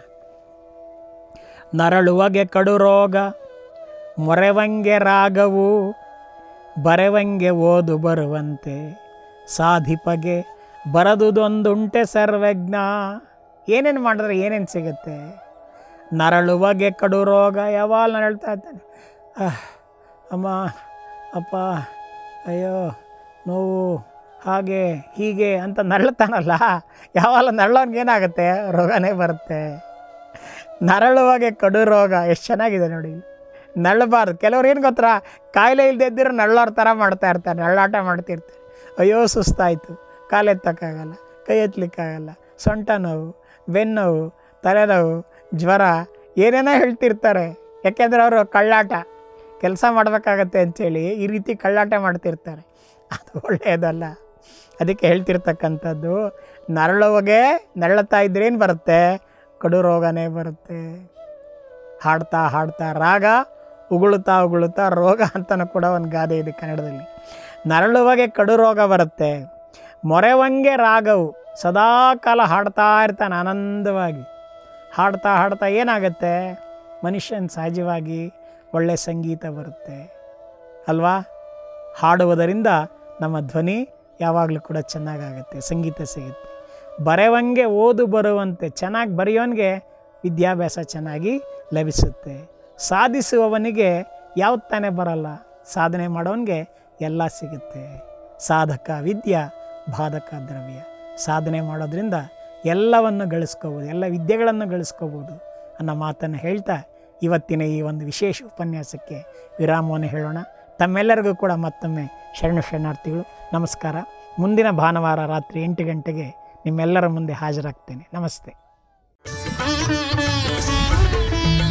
ನರಳುವಗೆ ಕಡು ರೋಗ ಮೊರೆವಂಗೆ ರಾಗವು ಬರೆವಂಗೆ ಓದು ಬರುವಂತೆ ಸಾಧಿಪಗೆ ಬರದುದೊಂದುಂಟೆ ಸರ್ವಜ್ಞ ಏನೇನು ಮಾಡಿದ್ರೆ ಏನೇನು ಸಿಗುತ್ತೆ ನರಳುವಗೆ ಕಡು ರೋಗ ಯಾವಾಗ ನರಳ್ತಾ ಇದ್ದಾನೆ ಆಹ್, ಅಮ್ಮ ಅಪ್ಪ ಅಯ್ಯೋ ನೋವು ಹಾಗೆ ಹೀಗೆ ಅಂತ ನರಳ್ತಾನಲ್ಲ ಯಾವಾಗ ನರಳೋನ್ಗೆ ಏನಾಗುತ್ತೆ ರೋಗನೇ ಬರುತ್ತೆ ನರಳುವಾಗೆ ಕಡು ರೋಗ ಎಷ್ಟು ಚೆನ್ನಾಗಿದೆ ನೋಡಿ ಇಲ್ಲಿ ನರಳಬಾರ್ದು ಕೆಲವ್ರು ಏನು ಗೊತ್ತಾ ಕಾಯಿಲೆ ಇಲ್ಲದೆ ಇದ್ದಿರೋ ನರಳೋರ್ ಥರ ಮಾಡ್ತಾ ಇರ್ತಾರೆ ನರಳಾಟ ಮಾಡ್ತಿರ್ತಾರೆ ಅಯ್ಯೋ ಸುಸ್ತಾಯಿತು ಕಾಲೆತ್ತಕ್ಕಾಗಲ್ಲ ಕೈ ಎತ್ತಲಿಕ್ಕಾಗಲ್ಲ ಸೊಂಟ ನೋವು ಬೆನ್ನೋವು ತಲೆನೋವು ಜ್ವರ ಏನೇನೋ ಹೇಳ್ತಿರ್ತಾರೆ ಯಾಕೆಂದರೆ ಅವರು ಕಳ್ಳಾಟ ಕೆಲಸ ಮಾಡಬೇಕಾಗತ್ತೆ ಅಂಥೇಳಿ ಈ ರೀತಿ ಕಳ್ಳಾಟ ಮಾಡ್ತಿರ್ತಾರೆ ಅದು ಒಳ್ಳೆಯದಲ್ಲ ಅದಕ್ಕೆ ಹೇಳ್ತಿರ್ತಕ್ಕಂಥದ್ದು ನರಳುವಗೆ ನರಳತಾ ಇದ್ರೆ ಏನು ಬರುತ್ತೆ ಕಡು ರೋಗನೇ ಬರುತ್ತೆ ಹಾಡ್ತಾ ಹಾಡ್ತಾ ರಾಗ ಉಗುಳುತ್ತಾ ಉಗುಳುತ್ತಾ ರೋಗ ಅಂತಲೂ ಕೂಡ ಒಂದು ಗಾದೆ ಇದೆ ಕನ್ನಡದಲ್ಲಿ ನರಳುವಾಗೆ ಕಡು ರೋಗ ಬರುತ್ತೆ ಮೊರೆವಂಗೆ ರಾಗವು ಸದಾ ಕಾಲ ಹಾಡ್ತಾ ಇರ್ತಾನೆ ಆನಂದವಾಗಿ ಹಾಡ್ತಾ ಹಾಡ್ತಾ ಏನಾಗುತ್ತೆ ಮನುಷ್ಯನ ಸಹಜವಾಗಿ ಒಳ್ಳೆಯ ಸಂಗೀತ ಬರುತ್ತೆ ಅಲ್ವಾ ಹಾಡುವುದರಿಂದ ನಮ್ಮ ಧ್ವನಿ ಯಾವಾಗಲೂ ಕೂಡ ಚೆನ್ನಾಗಾಗುತ್ತೆ ಸಂಗೀತ ಸಿಗುತ್ತೆ ಬರೆವಂಗೆ ಓದು ಬರುವಂತೆ ಚೆನ್ನಾಗಿ ಬರೆಯೋನಿಗೆ ವಿದ್ಯಾಭ್ಯಾಸ ಚೆನ್ನಾಗಿ ಲಭಿಸುತ್ತೆ ಸಾಧಿಸುವವನಿಗೆ ಯಾವ್ದು ತಾನೇ ಬರಲ್ಲ ಸಾಧನೆ ಮಾಡೋನಿಗೆ ಎಲ್ಲ ಸಿಗುತ್ತೆ ಸಾಧಕ ವಿದ್ಯಾ ಬಾಧಕ ದ್ರವ್ಯ ಸಾಧನೆ ಮಾಡೋದ್ರಿಂದ ಎಲ್ಲವನ್ನು ಗಳಿಸ್ಕೋಬೋದು ಎಲ್ಲ ವಿದ್ಯೆಗಳನ್ನು ಗಳಿಸ್ಕೋಬೋದು ಅನ್ನೋ ಮಾತನ್ನು ಹೇಳ್ತಾ ಇವತ್ತಿನ ಈ ಒಂದು ವಿಶೇಷ ಉಪನ್ಯಾಸಕ್ಕೆ ವಿರಾಮವನ್ನು ಹೇಳೋಣ ತಮ್ಮೆಲ್ಲರಿಗೂ ಕೂಡ ಮತ್ತೊಮ್ಮೆ ಶರಣು ಶರಣಾರ್ಥಿಗಳು ನಮಸ್ಕಾರ ಮುಂದಿನ ಭಾನುವಾರ ರಾತ್ರಿ ಎಂಟು ಗಂಟೆಗೆ ನಿಮ್ಮೆಲ್ಲರ ಮುಂದೆ ಹಾಜರಾಗ್ತೇನೆ ನಮಸ್ತೆ